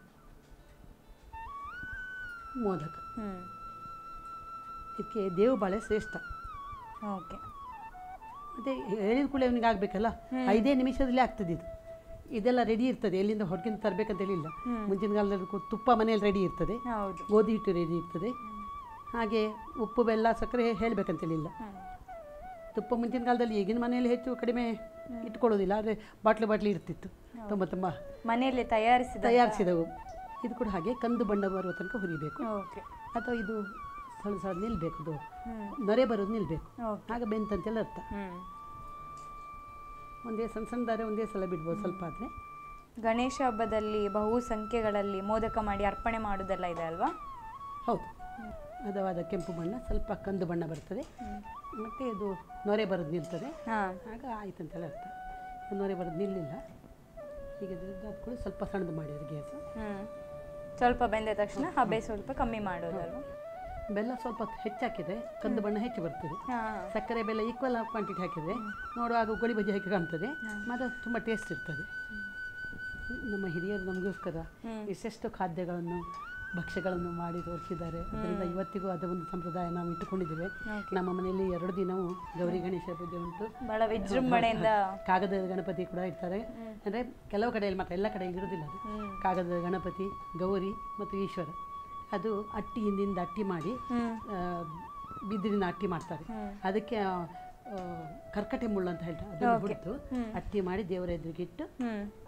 ಮೋದಕ ಹ್ಞೂ ಇದಕ್ಕೆ ಬೇವು ಬಾಳೆ ಶ್ರೇಷ್ಠ ಓಕೆ ಮತ್ತೆ ಹೇಳಿದ ಕೂಡ ಅವನಿಗೆ ಆಗಬೇಕಲ್ಲ ಐದೇ ನಿಮಿಷದಲ್ಲಿ ಆಗ್ತದೆ ಇದು ಇದೆಲ್ಲ ರೆಡಿ ಇರ್ತದೆ ಎಲ್ಲಿಂದ ಹೊರಗಿಂದ ತರಬೇಕಂತ ಹೇಳಿಲ್ಲ ಮುಂಚಿನ ಕಾಲದಲ್ಲಿ ಕೊ- ತುಪ್ಪ ಮನೆಯಲ್ಲಿ ರೆಡಿ ಇರ್ತದೆ ಹೌದು ಗೋಧಿ ಹಿಟ್ಟು ರೆಡಿ ಇರ್ತದೆ ಹಾಗೆ ಉಪ್ಪು ಬೆಲ್ಲ ಸಕ್ಕರೆ ಹೇಳಬೇಕಂತೇಳಿಲ್ಲ ತುಪ್ಪ ಮುಂಚಿನ ಕಾಲದಲ್ಲಿ ಈಗಿನ ಮನೆಯಲ್ಲಿ ಹೆಚ್ಚು ಕಡಿಮೆ ಇಟ್ಕೊಳ್ಳೋದಿಲ್ಲ ಆದರೆ ಬಾಟ್ಲು ಬಾಟ್ಲಿ ಇರ್ತಿತ್ತು ತುಂಬ ತುಂಬ ಮನೆಯಲ್ಲೇ ತಯಾರಿಸಿದ ತಯಾರಿಸಿದವು ಇದು ಕೂಡ ಹಾಗೆ ಕಂದು ಬಣ್ಣ ಬರುವ ತನಕ ಹುರಿಬೇಕು ಓಕೆ ಅಥವಾ ಇದು ಸಣ್ಣ ಸಣ್ಣ ನಿಲ್ಬೇಕು ಇದು ನೊರೆ ಬರೋದು ನಿಲ್ಬೇಕು ಆಗ ಬೆಂತಂತೆಲ್ಲ ಅರ್ಥ ಹ್ಞೂ ಒಂದೇ ಸಣ್ಣ ಸಣ್ಣದಾದ್ರೆ ಒಂದೇ ಸಲ ಬಿಡ್ಬೋದು ಸ್ವಲ್ಪ ಆದರೆ ಗಣೇಶ ಹಬ್ಬದಲ್ಲಿ ಬಹು ಸಂಖ್ಯೆಗಳಲ್ಲಿ ಮೋದಕ ಮಾಡಿ ಅರ್ಪಣೆ ಮಾಡೋದೆಲ್ಲ ಇದೆ ಅಲ್ವಾ ಹೌದು ಹದವಾದ ಕೆಂಪು ಬಣ್ಣ ಸ್ವಲ್ಪ ಕಂದು ಬಣ್ಣ ಬರ್ತದೆ ಮತ್ತು ಇದು ನೊರೆ ಬರೋದು ನಿಲ್ತದೆ ಹಾಂ ಆಗ ಆಯ್ತು ಅಂತೆಲ್ಲ ಅರ್ಥ ನೊರೆ ಬರೋದು ನಿಲ್ಲಿಲ್ಲ ಈಗ ಅದು ಕೂಡ ಸ್ವಲ್ಪ ಸಣ್ಣದು ಮಾಡಿದ್ರು ಗ್ಯಾಸ್ ಹ್ಞೂ ಸ್ವಲ್ಪ ಬೆಂದ ತಕ್ಷಣ ಹಬೆ ಸ್ವಲ್ಪ ಕಮ್ಮಿ ಮಾಡೋದಲ್ವಾ ಬೆಲ್ಲ ಸ್ವಲ್ಪ ಹೆಚ್ಚು ಹಾಕಿದರೆ ಕಂದು ಬಣ್ಣ ಹೆಚ್ಚು ಬರ್ತದೆ ಹಾಂ ಸಕ್ಕರೆ ಬೆಲ್ಲ ಈಕ್ವಲ್ ಕ್ವಾಂಟಿಟಿ ಹಾಕಿದರೆ ನೋಡುವಾಗ ಗೋಳಿ ಬಜ್ಜಿ ಹಾಕಿ ಕಾಣ್ತದೆ ಮತ್ತು ತುಂಬ ಟೇಸ್ಟ್ ಇರ್ತದೆ ನಮ್ಮ ಹಿರಿಯರು ನಮಗೋಸ್ಕರ ಎಷ್ಟೆಷ್ಟು ಖಾದ್ಯಗಳನ್ನು ಭಕ್ಷ್ಯಗಳನ್ನು ಮಾಡಿ ತೋರಿಸಿದ್ದಾರೆ ಅದರಿಂದ ಇವತ್ತಿಗೂ ಅದು ಒಂದು ಸಂಪ್ರದಾಯ ನಾವು ಇಟ್ಟುಕೊಂಡಿದ್ದೇವೆ ನಮ್ಮ ಮನೆಯಲ್ಲಿ ಎರಡು ದಿನವೂ ಗೌರಿ ಗಣೇಶ ಪೂಜೆ ಉಂಟು ಬಹಳ ವಿಜೃಂಭಣೆಯಿಂದ ಕಾಗದದ ಗಣಪತಿ ಕೂಡ ಇರ್ತಾರೆ ಅಂದರೆ ಕೆಲವು ಕಡೆಯಲ್ಲಿ ಮಾತ್ರ ಎಲ್ಲ ಕಡೆಯಲ್ಲಿ ಇರೋದಿಲ್ಲ ಅದು ಕಾಗದದ ಗಣಪತಿ ಗೌರಿ ಮತ್ತು ಈಶ್ವರ ಅದು ಅಟ್ಟಿ ಹಿಂದಿಂದ ಅಟ್ಟಿ ಮಾಡಿ ಆ, ಬಿದಿರಿನ ಅಟ್ಟಿ ಮಾಡ್ತಾರೆ ಅದಕ್ಕೆ ಆ, ಆ, ಕರ್ಕಟೆ ಮುಳ್ಳು ಅಂತ ಹೇಳ್ತಾರೆ ಅದನ್ನು ಬಿಡ್ತು ಅಟ್ಟಿ ಮಾಡಿ ದೇವರ ಎದುರಿಗೆ ಇಟ್ಟು ಹ್ಞೂ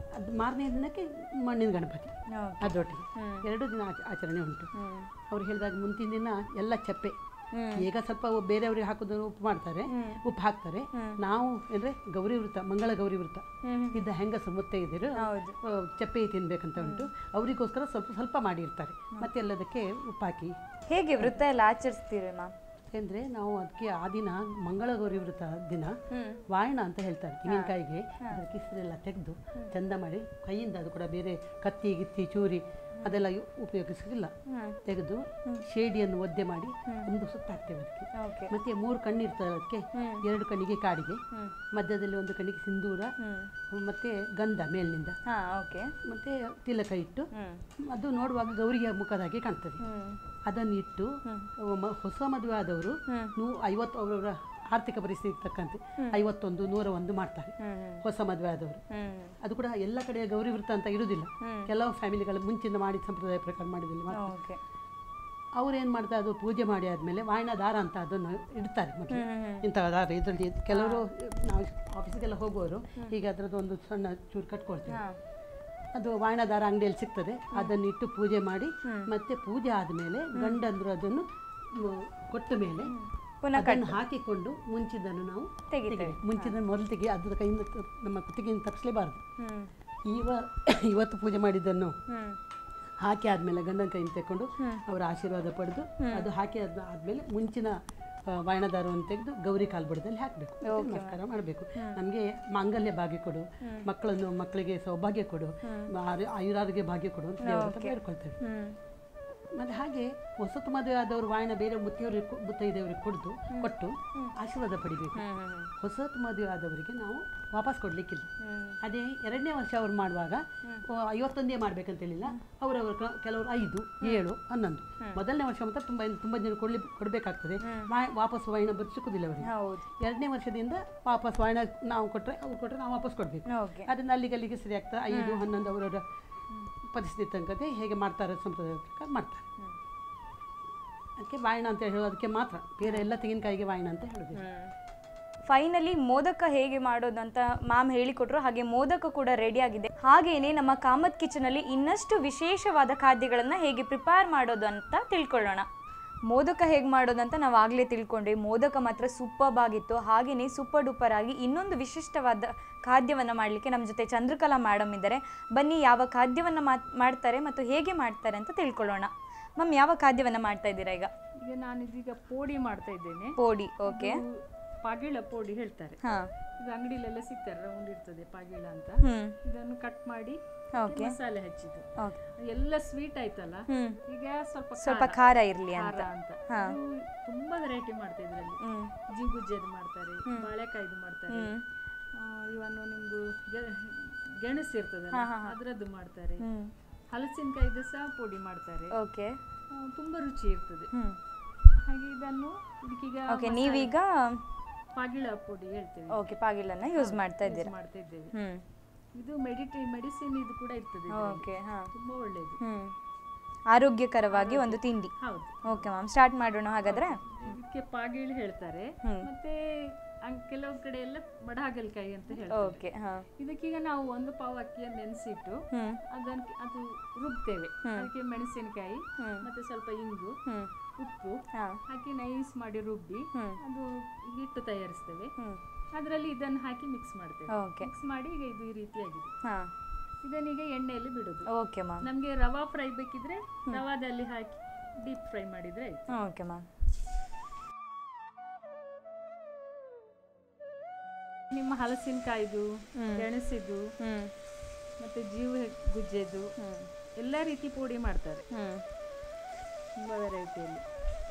ಅದು ಮಾರನೇ ದಿನಕ್ಕೆ ಮಣ್ಣಿನ ಗಣಪತಿ ಅದರೊಟ್ಟಿಗೆ ಎರಡು ದಿನ ಆಚ- ಆಚರಣೆ ಉಂಟು ಅವ್ರು ಹೇಳಿದಾಗ ಮುಂದಿನ ದಿನ ಎಲ್ಲ ಚಪ್ಪೆ ಈಗ ಸ್ವಲ್ಪ ಒ- ಬೇರೆಯವ್ರಿಗೆ ಹಾಕೋದು ಉಪ್ಪು ಮಾಡ್ತಾರೆ ಉಪ್ಪು ಹಾಕ್ತಾರೆ ನಾವು ಅಂದರೆ ಗೌರಿ ವೃತ ಮಂಗಳ ಗೌರಿ ವೃತ ಇದ್ದ ಹೆಂಗಸು ಮುತ್ತೈದಿರು ಆ, ಚಪ್ಪೆ ತಿನ್ಬೇಕಂತ ಉಂಟು ಅವರಿಗೋಸ್ಕರ ಸ್ವಲ್ಪ ಸ್ವಲ್ಪ ಮಾಡಿರ್ತಾರೆ ಮತ್ತೆ ಎಲ್ಲದಕ್ಕೆ ಉಪ್ಪು ಹಾಕಿ ಹೇಗೆ ವೃತ್ತ ಎಲ್ಲ ಆಚರಿಸ್ತೀರಿ ಮ್ಯಾಮ್ ಅಂದರೆ ನಾವು ಅದಕ್ಕೆ ಆ ದಿನ ಮಂಗಳಗೌರಿ ವೃತ ದಿನ ವಾಯಣ ಅಂತ ಹೇಳ್ತಾರೆ ತೆಂಗಿನಕಾಯಿಗೆ ಅದರ ಕಿಸರೆಲ್ಲ ತೆಗೆದು ಚಂದ ಮಾಡಿ ಕೈಯಿಂದ ಅದು ಕೂಡ ಬೇರೆ ಕತ್ತಿ ಗಿತ್ತಿ ಚೂರಿ ಅದೆಲ್ಲ ಯು- ಉಪಯೋಗಿಸಲಿಲ್ಲ ತೆಗೆದು ಶೇಡಿಯನ್ನು ಒದ್ದೆ ಮಾಡಿ ಒಂದು ಸುತ್ತ ಹಾಕ್ತೇವೆ ಅದಕ್ಕೆ ಓಕೆ ಮತ್ತೆ ಮೂರು ಕಣ್ಣು ಇರ್ತದೆ ಅದಕ್ಕೆ ಎರಡು ಕಣ್ಣಿಗೆ ಕಾಡಿಗೆ ಮಧ್ಯದಲ್ಲಿ ಒಂದು ಕಣ್ಣಿಗೆ ಸಿಂಧೂರ ಮತ್ತೆ ಗಂಧ ಮೇಲಿನಿಂದ ಹಾ ಓಕೆ ಮತ್ತೆ ತಿಲಕ ಇಟ್ಟು ಅದು ನೋಡುವಾಗ ಗೌರಿಯ ಮುಖದ ಹಾಗೆ ಕಾಣ್ತದೆ ಅದನ್ನು ಇಟ್ಟು ಮ- ಹೊಸ ಮದುವೆ ಆದವರು ನೂ ಐವತ್ತು ಅವರವರ ಆರ್ಥಿಕ ಪರಿಸ್ಥಿತಿ ತಕ್ಕಂತೆ ಐವತ್ತೊಂದು ನೂರ ಒಂದು ಮಾಡ್ತಾರೆ ಹೊಸ ಮದುವೆ ಆದವರು ಅದು ಕೂಡ ಎಲ್ಲ ಕಡೆ ಗೌರಿ ವೃತ್ತ ಅಂತ ಇರುವುದಿಲ್ಲ ಕೆಲವು ಫ್ಯಾಮಿಲಿಗಳು ಮುಂಚಿನ ಮಾಡಿದ ಸಂಪ್ರದಾಯ ಪ್ರಕಾರ ಮಾಡಿದಲ್ಲಿ ಮಾತ್ರ ಓಕೆ ಅವ್ರು ಏನು ಮಾಡ್ತಾರೆ ಅದು ಪೂಜೆ ಮಾಡಿ ಆದಮೇಲೆ ವಾಯನ ದಾರ ಅಂತ ಅದನ್ನು ಇಡ್ತಾರೆ ಮೊದಲು ಇಂಥ ದಾರ ಇದರಲ್ಲಿ ಕೆಲವರು ನಾವು ಆಫೀಸಿಗೆಲ್ಲ ಹೋಗುವವರು ಈಗ ಅದರದ್ದು ಒಂದು ಸಣ್ಣ ಚೂರು ಕಟ್ಕೊಳ್ತೀವಿ ಅದು ವಾಯನ ದಾರ ಅಂಗಡಿಯಲ್ಲಿ ಸಿಗ್ತದೆ ಅದನ್ನು ಇಟ್ಟು ಪೂಜೆ ಮಾಡಿ ಮತ್ತೆ ಪೂಜೆ ಆದಮೇಲೆ ಗಂಡಂದ್ರು ಅದನ್ನು ಮ್, ಕೊಟ್ಟ ಮೇಲೆ ಪುನಃ ಅದನ್ನು ಹಾಕಿಕೊಂಡು ಮುಂಚಿದನ್ನು ನಾವು ತೆಗಿತೇವೆ. ತೆಗಿಬೇಕು. ಮುಂಚಿದನ್ನು ಮೊದಲು ತೆಗಿ ಅದ್ರ ಕೈಯಿಂದ ತ- ನಮ್ಮ ಕುತ್ತಿಗೆಯಿಂದ ತಪ್ಪಿಸಲೇಬಾರ್ದು ಇವ ಇವತ್ತು ಪೂಜೆ ಮಾಡಿದ್ದನ್ನು ಹಾಕಿ ಆದಮೇಲೆ ಗಂಡನ ಕೈಯಿಂದ ತೆಕ್ಕೊಂಡು ಅವರ ಆಶೀರ್ವಾದ ಪಡೆದು ಅದು ಹಾಕಿ ಆದ ಆದಮೇಲೆ ಮುಂಚಿನ ಆ, ವಾಯನದಾರವನ್ನು ತೆಗೆದು ಗೌರಿ ಕಾಲ್ಬುಡದಲ್ಲಿ ಹಾಕಬೇಕು ನಮಸ್ಕಾರ ಮಾಡಬೇಕು ನಮಗೆ ಮಾಂಗಲ್ಯ ಭಾಗ್ಯ ಕೊಡು ಮಕ್ಕಳನ್ನು ಮಕ್ಕಳಿಗೆ ಸೌಭಾಗ್ಯ ಕೊಡು ಆರು- ಆಯುರಾರೋಗ್ಯ ಭಾಗ್ಯ ಕೊಡು ಅಂತ ದೇವರ ಹತ್ರ ಬೇಡ್ಕೊಳ್ತೇವೆ ಮತ್ತು ಹಾಗೆ ಹೊಸತು ಮದುವೆ ಆದವರು ವಾಯನ ಬೇರೆ ಮುತ್ತಿಯವರಿಗೆ ಕೊ- ಮುತ್ತೈದೆಯವರಿಗೆ ಕೊಡ್ದು ಕೊಟ್ಟು ಆಶೀರ್ವಾದ ಪಡಿಬೇಕು ಹೊಸತು ಮದುವೆ ಆದವರಿಗೆ ನಾವು ವಾಪಸ್ ಕೊಡ್ಲಿಕ್ಕಿಲ್ಲ ಅದೇ ಎರಡನೇ ವರ್ಷ ಅವ್ರು ಮಾಡುವಾಗ ಆ, ಐವತ್ತೊಂದೇ ಮಾಡ್ಬೇಕಂತೇಳಿಲ್ಲ ಅವರವರ ಕ- ಕೆಲವರು ಐದು ಏಳು ಹನ್ನೊಂದು ಮೊದಲನೇ ವರ್ಷ ಮಾತ್ರ ತುಂಬ ತುಂಬ ಜನ ಕೊಡ್ಲಿ ಕೊಡಬೇಕಾಗ್ತದೆ ವಾಪಸ್ ವಾಯನ ಬರ್ ಸಿಕ್ಕುದಿಲ್ಲ ಅವರಿಗೆ ಹೌದು ಎರಡನೇ ವರ್ಷದಿಂದ ವಾಪಸ್ ವಾಯನ ನಾವು ಕೊಟ್ಟರೆ ಅವ್ರು ಕೊಟ್ಟರೆ ನಾವು ವಾಪಸ್ ಕೊಡಬೇಕು ಓಕೆ ಅದನ್ನ ಅಲ್ಲಿಗೆ ಅಲ್ಲಿಗೆ ಸರಿ ಆಗ್ತದೆ ಐದು ಹನ್ನೊಂದು ಅವರವರ ಪರಿಸ್ಥಿತಿ ತಕ್ಕಂತೆ ಹೇಗೆ ಮಾಡ್ತಾರೆ ಸಂಪ್ರದಾಯ ಪ್ರಕಾರ ಮಾಡ್ತಾರೆ ಅದಕ್ಕೆ ವಾಯಣ ಅಂತ ಹೇಳೋದು ಅದಕ್ಕೆ ಮಾತ್ರ ಬೇರೆ ಎಲ್ಲ ತೆಂಗಿನಕಾಯಿಗೆ ವಾಯಣ ಅಂತ ಹೇಳೋದು ಫೈನಲಿ ಮೋದಕ ಹೇಗೆ ಮಾಡೋದು ಅಂತ ಮ್ಯಾಮ್ ಹೇಳಿಕೊಟ್ರು ಹಾಗೆ ಮೋದಕ ಕೂಡ ರೆಡಿ ಆಗಿದೆ ಹಾಗೇನೆ ನಮ್ಮ ಕಾಮತ್ ಕಿಚನ್ ಅಲ್ಲಿ ಇನ್ನಷ್ಟು ವಿಶೇಷವಾದ ಖಾದ್ಯಗಳನ್ನ ಹೇಗೆ ಪ್ರಿಪೇರ್ ಮಾಡೋದು ಅಂತ ತಿಳ್ಕೊಳ್ಳೋಣ ಮೋದಕ ಹೇಗೆ ಮಾಡೋದು ಅಂತ ನಾವು ಆಗಲೇ ತಿಳ್ಕೊಂಡ್ವಿ ಮೋದಕ ಮಾತ್ರ ಸೂಪರ್ಬ್ ಆಗಿತ್ತು ಹಾಗೆಯೇ ಸೂಪರ್ ಡೂಪರ್ ಆಗಿ ಇನ್ನೊಂದು ವಿಶಿಷ್ಟವಾದ ಖಾದ್ಯವನ್ನು ಮಾಡಲಿಕ್ಕೆ ನಮ್ಮ ಜೊತೆ ಚಂದ್ರಕಲಾ ಮೇಡಮ್ ಇದ್ದಾರೆ ಬನ್ನಿ ಯಾವ ಖಾದ್ಯವನ್ನು ಮಾತ್- ಮಾಡ್ತಾರೆ ಮತ್ತು ಹೇಗೆ ಮಾಡ್ತಾರೆ ಅಂತ ತಿಳ್ಕೊಳ್ಳೋಣ ಮ್ಯಾಮ್ ಯಾವ ಖಾದ್ಯವನ್ನು ಮಾಡ್ತಾ ಇದ್ದೀರಾ ಈಗ ಈಗ ನಾನು ಇದೀಗ ಪೋಡಿ ಮಾಡ್ತಾ ಇದ್ದೇನೆ ಪೋಡಿ ಓಕೆ ಇದು ಪಾಗಿಳ ಪೋಡಿ ಹೇಳ್ತಾರೆ ಹಾಂ ಇದು ಅಂಗಡಿಲೆಲ್ಲ ಸಿಗ್ತಾರೆ ರೌಂಡ್ ಇರ್ತದೆ ಪಾಗಿಳ ಅಂತ ಹ್ಞೂ ಇದನ್ನು ಕಟ್ ಮಾಡಿ ಓಕೆ ಮಸಾಲೆ ಹಚ್ಚಿದ್ದು ಓಕೆ ಎಲ್ಲ ಸ್ವೀಟ್ ಆಯ್ತಲ್ಲ ಹ್ಞೂ ಈಗ ಸ್ವಲ್ಪ ಸ್ವಲ್ಪ ಖಾರ. ಖಾರ ಇರಲಿ ಖಾರ ಅಂತ ಅಂತ ಹಾ. ಇದು ತುಂಬಾ ವೆರೈಟಿ ಮಾಡ್ತಾ ಇದ್ರಲ್ಲಿ ಹ್ಮ್ ಜಿಗುಜ್ಜೆದು ಮಾಡ್ತಾರೆ ಬಾಳೆಕಾಯ್ದು ಮಾಡ್ತಾರೆ ಇವನು ನಿಮ್ದು ಗೆ- ಗೆಣಸು ಇರ್ತದಲ್ಲ ಅದರದ್ದು ಮಾಡ್ತಾರೆ ಹ್ಮ್ ಹಲಸಿನಕಾಯಿದು ಸಹ ಪುಡಿ ಮಾಡ್ತಾರೆ ಓಕೆ ಆ, ತುಂಬಾ ರುಚಿ ಇರ್ತದೆ ಹ್ಮ್ ಹಾಗೆ ಇದನ್ನು ಇದಕ್ಕೀಗ ಓಕೆ ನೀವೀಗ ಪಾಗಿಳ ಪುಡಿ ಹೇಳ್ತೇವೆ ಓಕೆ ಪಾಗಿಲನ್ನ ಯೂಸ್ ಮಾಡ್ತಾ use ಇದ್ದೀರಾ ಮಾಡ್ತಾ ಇದ್ದೇವೆ ಹ್ಮ್ ಇದು ಮೆಡಿಟೇ ಮೆಡಿಸಿನ್ ಇದು ಕೂಡ ಇರ್ತದೆ ಇದ್ರಲ್ಲಿ. ಓಕೆ ಹಾ ತುಂಬಾ ಒಳ್ಳೇದು ಹ್ಮ್ ಆರೋಗ್ಯಕರವಾಗಿ ಒಂದು ತಿಂಡಿ ಹೌದು ಓಕೆ ಮ್ಯಾಮ್ ಸ್ಟಾರ್ಟ್ ಮಾಡೋಣ ಹಾಗಾದ್ರೆ ಇದಕ್ಕೆ ಪಾಗಿಳು ಹೇಳ್ತಾರೆ ಹ್ಮ್. ಮತ್ತೆ ಅಂಗ್- ಕೆಲವು ಕಡೆ ಎಲ್ಲ ಬಡಹಾಗಲಕಾಯಿ ಅಂತ ಹೇಳ್ತಾರೆ ಓಕೆ ಹಾ ಇದಕ್ಕೀಗ ನಾವು ಒಂದು ಪಾವ್ ಅಕ್ಕಿಯನ್ನು ನೆನೆಸಿಟ್ಟು ಹ್ಮ್ ಅದಕ್ಕೆ ಅದು ರುಬ್ತೇವೆ ಅದಕ್ಕೆ ಮೆಣಸಿನಕಾಯಿ ಮತ್ತೆ ಸ್ವಲ್ಪ ಇಂಗು ಹ್ಮ್ ಉಪ್ಪು ಹಾ ಹಾಕಿ ನೈಸ್ ಮಾಡಿ ರುಬ್ಬಿ ಹ್ಮ್. ಅದು ಹಿಟ್ಟು ತಯಾರಿಸ್ತೇವೆ ಹ್ಮ್ ಅದರಲ್ಲಿ ಇದನ್ನು ಹಾಕಿ ಮಿಕ್ಸ್ ಮಾಡ್ತೇವೆ ಓಕೆ ಮಿಕ್ಸ್ ಮಾಡಿ ಈಗ ಇದು ಈ ರೀತಿಯಾಗಿದೆ ಹಾ ಇದನ್ನೀಗ ಎಣ್ಣೆಯಲ್ಲಿ ಬಿಡೋದು ಓಕೆ ಮ್ಯಾಮ್ ನಮಗೆ ರವಾ ಫ್ರೈ ಬೇಕಿದ್ರೆ ರವಾದಲ್ಲಿ ಹಾಕಿ ಡೀಪ್ ಫ್ರೈ ಮಾಡಿದ್ರೆ ಆಯ್ತು ಓಕೆ ಮ್ಯಾಮ್ ನಿಮ್ಮ ಹಲಸಿನಕಾಯ್ದು ಗೆಣಸಿದ್ದು ಹ್ಮ್ ಮತ್ತೆ ಜೀವ ಗುಜ್ಜೆದು ಎಲ್ಲ ರೀತಿ ಪುಡಿ ಮಾಡ್ತಾರೆ ಹ್ಮ್ ತುಂಬ ವೆರೈಟಿಯಲ್ಲಿ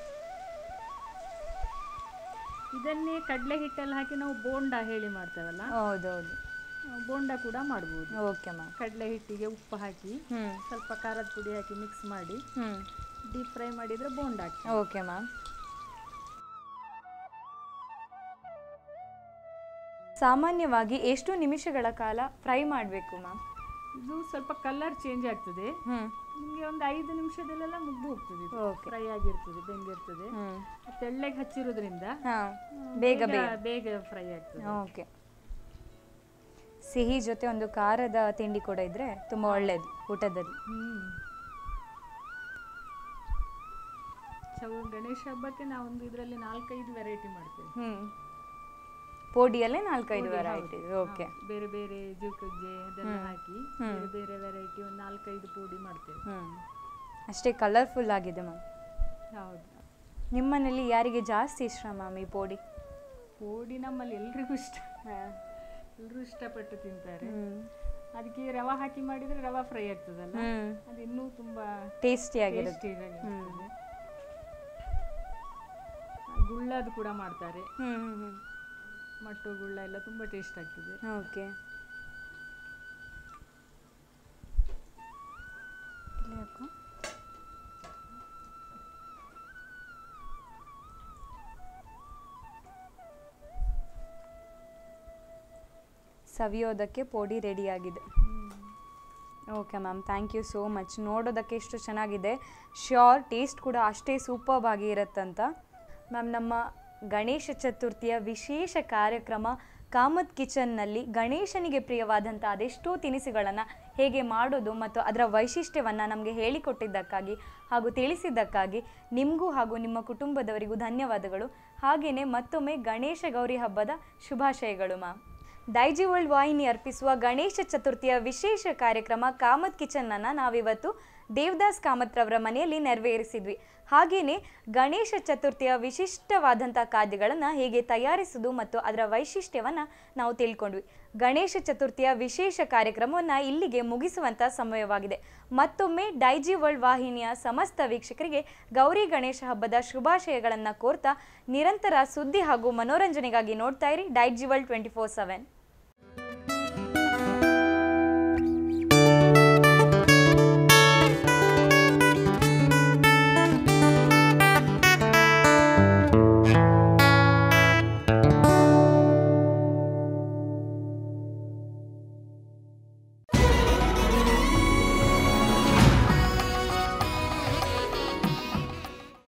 ಇದನ್ನೇ ಕಡಲೆ ಹಿಟ್ಟಲ್ಲಿ ಹಾಕಿ ನಾವು ಬೋಂಡ ಹೇಳಿ ಮಾಡ್ತೇವಲ್ಲ ಹೌದೌದು ಆ, ಬೋಂಡ ಕೂಡ ಮಾಡ್ಬೋದು ಓಕೆ ಮ್ಯಾಮ್ ಕಡಲೆ ಹಿಟ್ಟಿಗೆ ಉಪ್ಪು ಹಾಕಿ ಹ್ಮ್ ಸ್ವಲ್ಪ ಖಾರದ ಪುಡಿ ಹಾಕಿ ಮಿಕ್ಸ್ ಮಾಡಿ ಹ್ಮ್ ಡೀಪ್ ಫ್ರೈ ಮಾಡಿದರೆ ಬೋಂಡ ಆಗ್ತದೆ ಓಕೆ ಮ್ಯಾಮ್ ಸಾಮಾನ್ಯವಾಗಿ ಎಷ್ಟು ನಿಮಿಷಗಳ ಕಾಲ ಫ್ರೈ ಮಾಡಬೇಕು ಮ್ಯಾಮ್ ಇದು ಸ್ವಲ್ಪ ಕಲರ್ ಚೇಂಜ್ ಆಗ್ತದೆ ಹ್ಮ್ ನಿಮಗೆ ಒಂದು ಐದು ನಿಮಿಷದಲ್ಲೆಲ್ಲ ಮುಗ್ದು ಹೋಗ್ತದೆ ಇದು ಓಕೆ ಫ್ರೈ ಆಗಿರ್ತದೆ ಬೆಂದಿರ್ತದೆ ಹ್ಮ್ ತೆಳ್ಳಗೆ ಹಚ್ಚಿರೋದ್ರಿಂದ ಹಾ ಆ, ಬೇಗ ಬೇಗ ಬೇಗ ಫ್ರೈ ಆಗ್ತದೆ ಓಕೆ ಸಿಹಿ ಜೊತೆ ಒಂದು ಖಾರದ ತಿಂಡಿ ಕೂಡ ಇದ್ರೆ ತುಂಬ ಒಳ್ಳೆಯದು ಊಟದಲ್ಲಿ ಚೌ ಗಣೇಶ ಹಬ್ಬಕ್ಕೆ ನಾವೊಂದು ಇದರಲ್ಲಿ ನಾಲ್ಕೈದು ವೆರೈಟಿ ಮಾಡ್ತೇವೆ ಹ್ಞೂ ಪೋಡಿಯಲ್ಲೇ ನಾಲ್ಕೈದು ಪುಡಿ, ವೆರೈಟಿ ಹೌದು, ಓಕೆ ಹೌದು. ಬೇರೆ ಬೇರೆ ಜೀವಕಜ್ಜೆ ಅದೆಲ್ಲ ಹಾಕಿ ಬೇರೆ ಬೇರೆ ವೆರೈಟಿ ಒಂದು ನಾಲ್ಕೈದು ಪುಡಿ ಮಾಡ್ತೇವೆ ಹ್ಞೂ ಅಷ್ಟೇ ಕಲರ್ಫುಲ್ ಆಗಿದೆ ಮ್ಯಾಮ್ ಹೌದು ನಿಮ್ಮನೇಲಿ ಯಾರಿಗೆ ಜಾಸ್ತಿ ಇಷ್ಟ ಮ್ಯಾಮ್ ಈ ಪೋಡಿ ಪೋಡಿ ನಮ್ಮಲ್ಲಿ ಎಲ್ರಿಗೂ ಇಷ್ಟ ಎಲ್ಲರೂ ಇಷ್ಟಪಟ್ಟು ತಿಂತಾರೆ ಅದಕ್ಕೆ ರವಾ ಹಾಕಿ ಮಾಡಿದ್ರೆ ರವಾ ಫ್ರೈ ಆಗ್ತದಲ್ಲ ಹ್ಮ್. ಅದು ಇನ್ನೂ ತುಂಬಾ ಟೇಸ್ಟಿಯಾಗಿರುತ್ತೆ ಟೇಸ್ಟಿಯಾಗಿರ್ತದೆ ಗುಳ್ಳದು ಕೂಡ ಮಾಡ್ತಾರೆ ಹ್ಞೂ ಹ್ಞೂ ಮಟ್ಟು ಗುಳ್ಳ ಎಲ್ಲ ತುಂಬಾ ಟೇಸ್ಟ್ ಆಗ್ತದೆ ಓಕೆ ಸವಿಯೋದಕ್ಕೆ ಪೋಡಿ ರೆಡಿಯಾಗಿದೆ okay ma'am thank you so much ನೋಡೋದಕ್ಕೆ ಎಷ್ಟು ಚೆನ್ನಾಗಿದೆ ಶ್ಯೋರ್ ಟೇಸ್ಟ್ ಕೂಡ ಅಷ್ಟೇ ಸೂಪರ್ಬ್ ಆಗಿ ಇರುತ್ತಂತ ಮ್ಯಾಮ್ ನಮ್ಮ ಗಣೇಶ ಚತುರ್ಥಿಯ ವಿಶೇಷ ಕಾರ್ಯಕ್ರಮ ಕಾಮತ್ ಕಿಚನ್ನಲ್ಲಿ ಗಣೇಶನಿಗೆ ಪ್ರಿಯವಾದಂಥ ಅದೆಷ್ಟೋ ತಿನಿಸುಗಳನ್ನು ಹೇಗೆ ಮಾಡೋದು ಮತ್ತು ಅದರ ವೈಶಿಷ್ಟ್ಯವನ್ನು ನಮಗೆ ಹೇಳಿಕೊಟ್ಟಿದ್ದಕ್ಕಾಗಿ ಹಾಗೂ ತಿಳಿಸಿದ್ದಕ್ಕಾಗಿ ನಿಮಗೂ ಹಾಗೂ ನಿಮ್ಮ ಕುಟುಂಬದವರಿಗೂ ಧನ್ಯವಾದಗಳು ಹಾಗೆಯೇ ಮತ್ತೊಮ್ಮೆ ಗಣೇಶ ಗೌರಿ ಹಬ್ಬದ ಶುಭಾಶಯಗಳು ಮ್ಯಾಮ್ ಡೈಜಿ ವರ್ಲ್ಡ್ ವಾಹಿನಿ ಅರ್ಪಿಸುವ ಗಣೇಶ ಚತುರ್ಥಿಯ ವಿಶೇಷ ಕಾರ್ಯಕ್ರಮ ಕಾಮತ್ ಕಿಚನ್ನನ್ನು ನಾವಿವತ್ತು ದೇವದಾಸ್ ಕಾಮತ್ ರವರ ಮನೆಯಲ್ಲಿ ನೆರವೇರಿಸಿದ್ವಿ ಹಾಗೆಯೇ ಗಣೇಶ ಚತುರ್ಥಿಯ ವಿಶಿಷ್ಟವಾದಂಥ ಖಾದ್ಯಗಳನ್ನು ಹೇಗೆ ತಯಾರಿಸುವುದು ಮತ್ತು ಅದರ ವೈಶಿಷ್ಟ್ಯವನ್ನು ನಾವು ತಿಳ್ಕೊಂಡ್ವಿ ಗಣೇಶ ಚತುರ್ಥಿಯ ವಿಶೇಷ ಕಾರ್ಯಕ್ರಮವನ್ನು ಇಲ್ಲಿಗೆ ಮುಗಿಸುವಂಥ ಸಮಯವಾಗಿದೆ ಮತ್ತೊಮ್ಮೆ ಡೈಜಿ ವರ್ಲ್ಡ್ ವಾಹಿನಿಯ ಸಮಸ್ತ ವೀಕ್ಷಕರಿಗೆ ಗೌರಿ ಗಣೇಶ ಹಬ್ಬದ ಶುಭಾಶಯಗಳನ್ನು ಕೋರ್ತಾ ನಿರಂತರ ಸುದ್ದಿ ಹಾಗೂ ಮನೋರಂಜನೆಗಾಗಿ ನೋಡ್ತಾ ಇರಿ Daiji world twenty four seven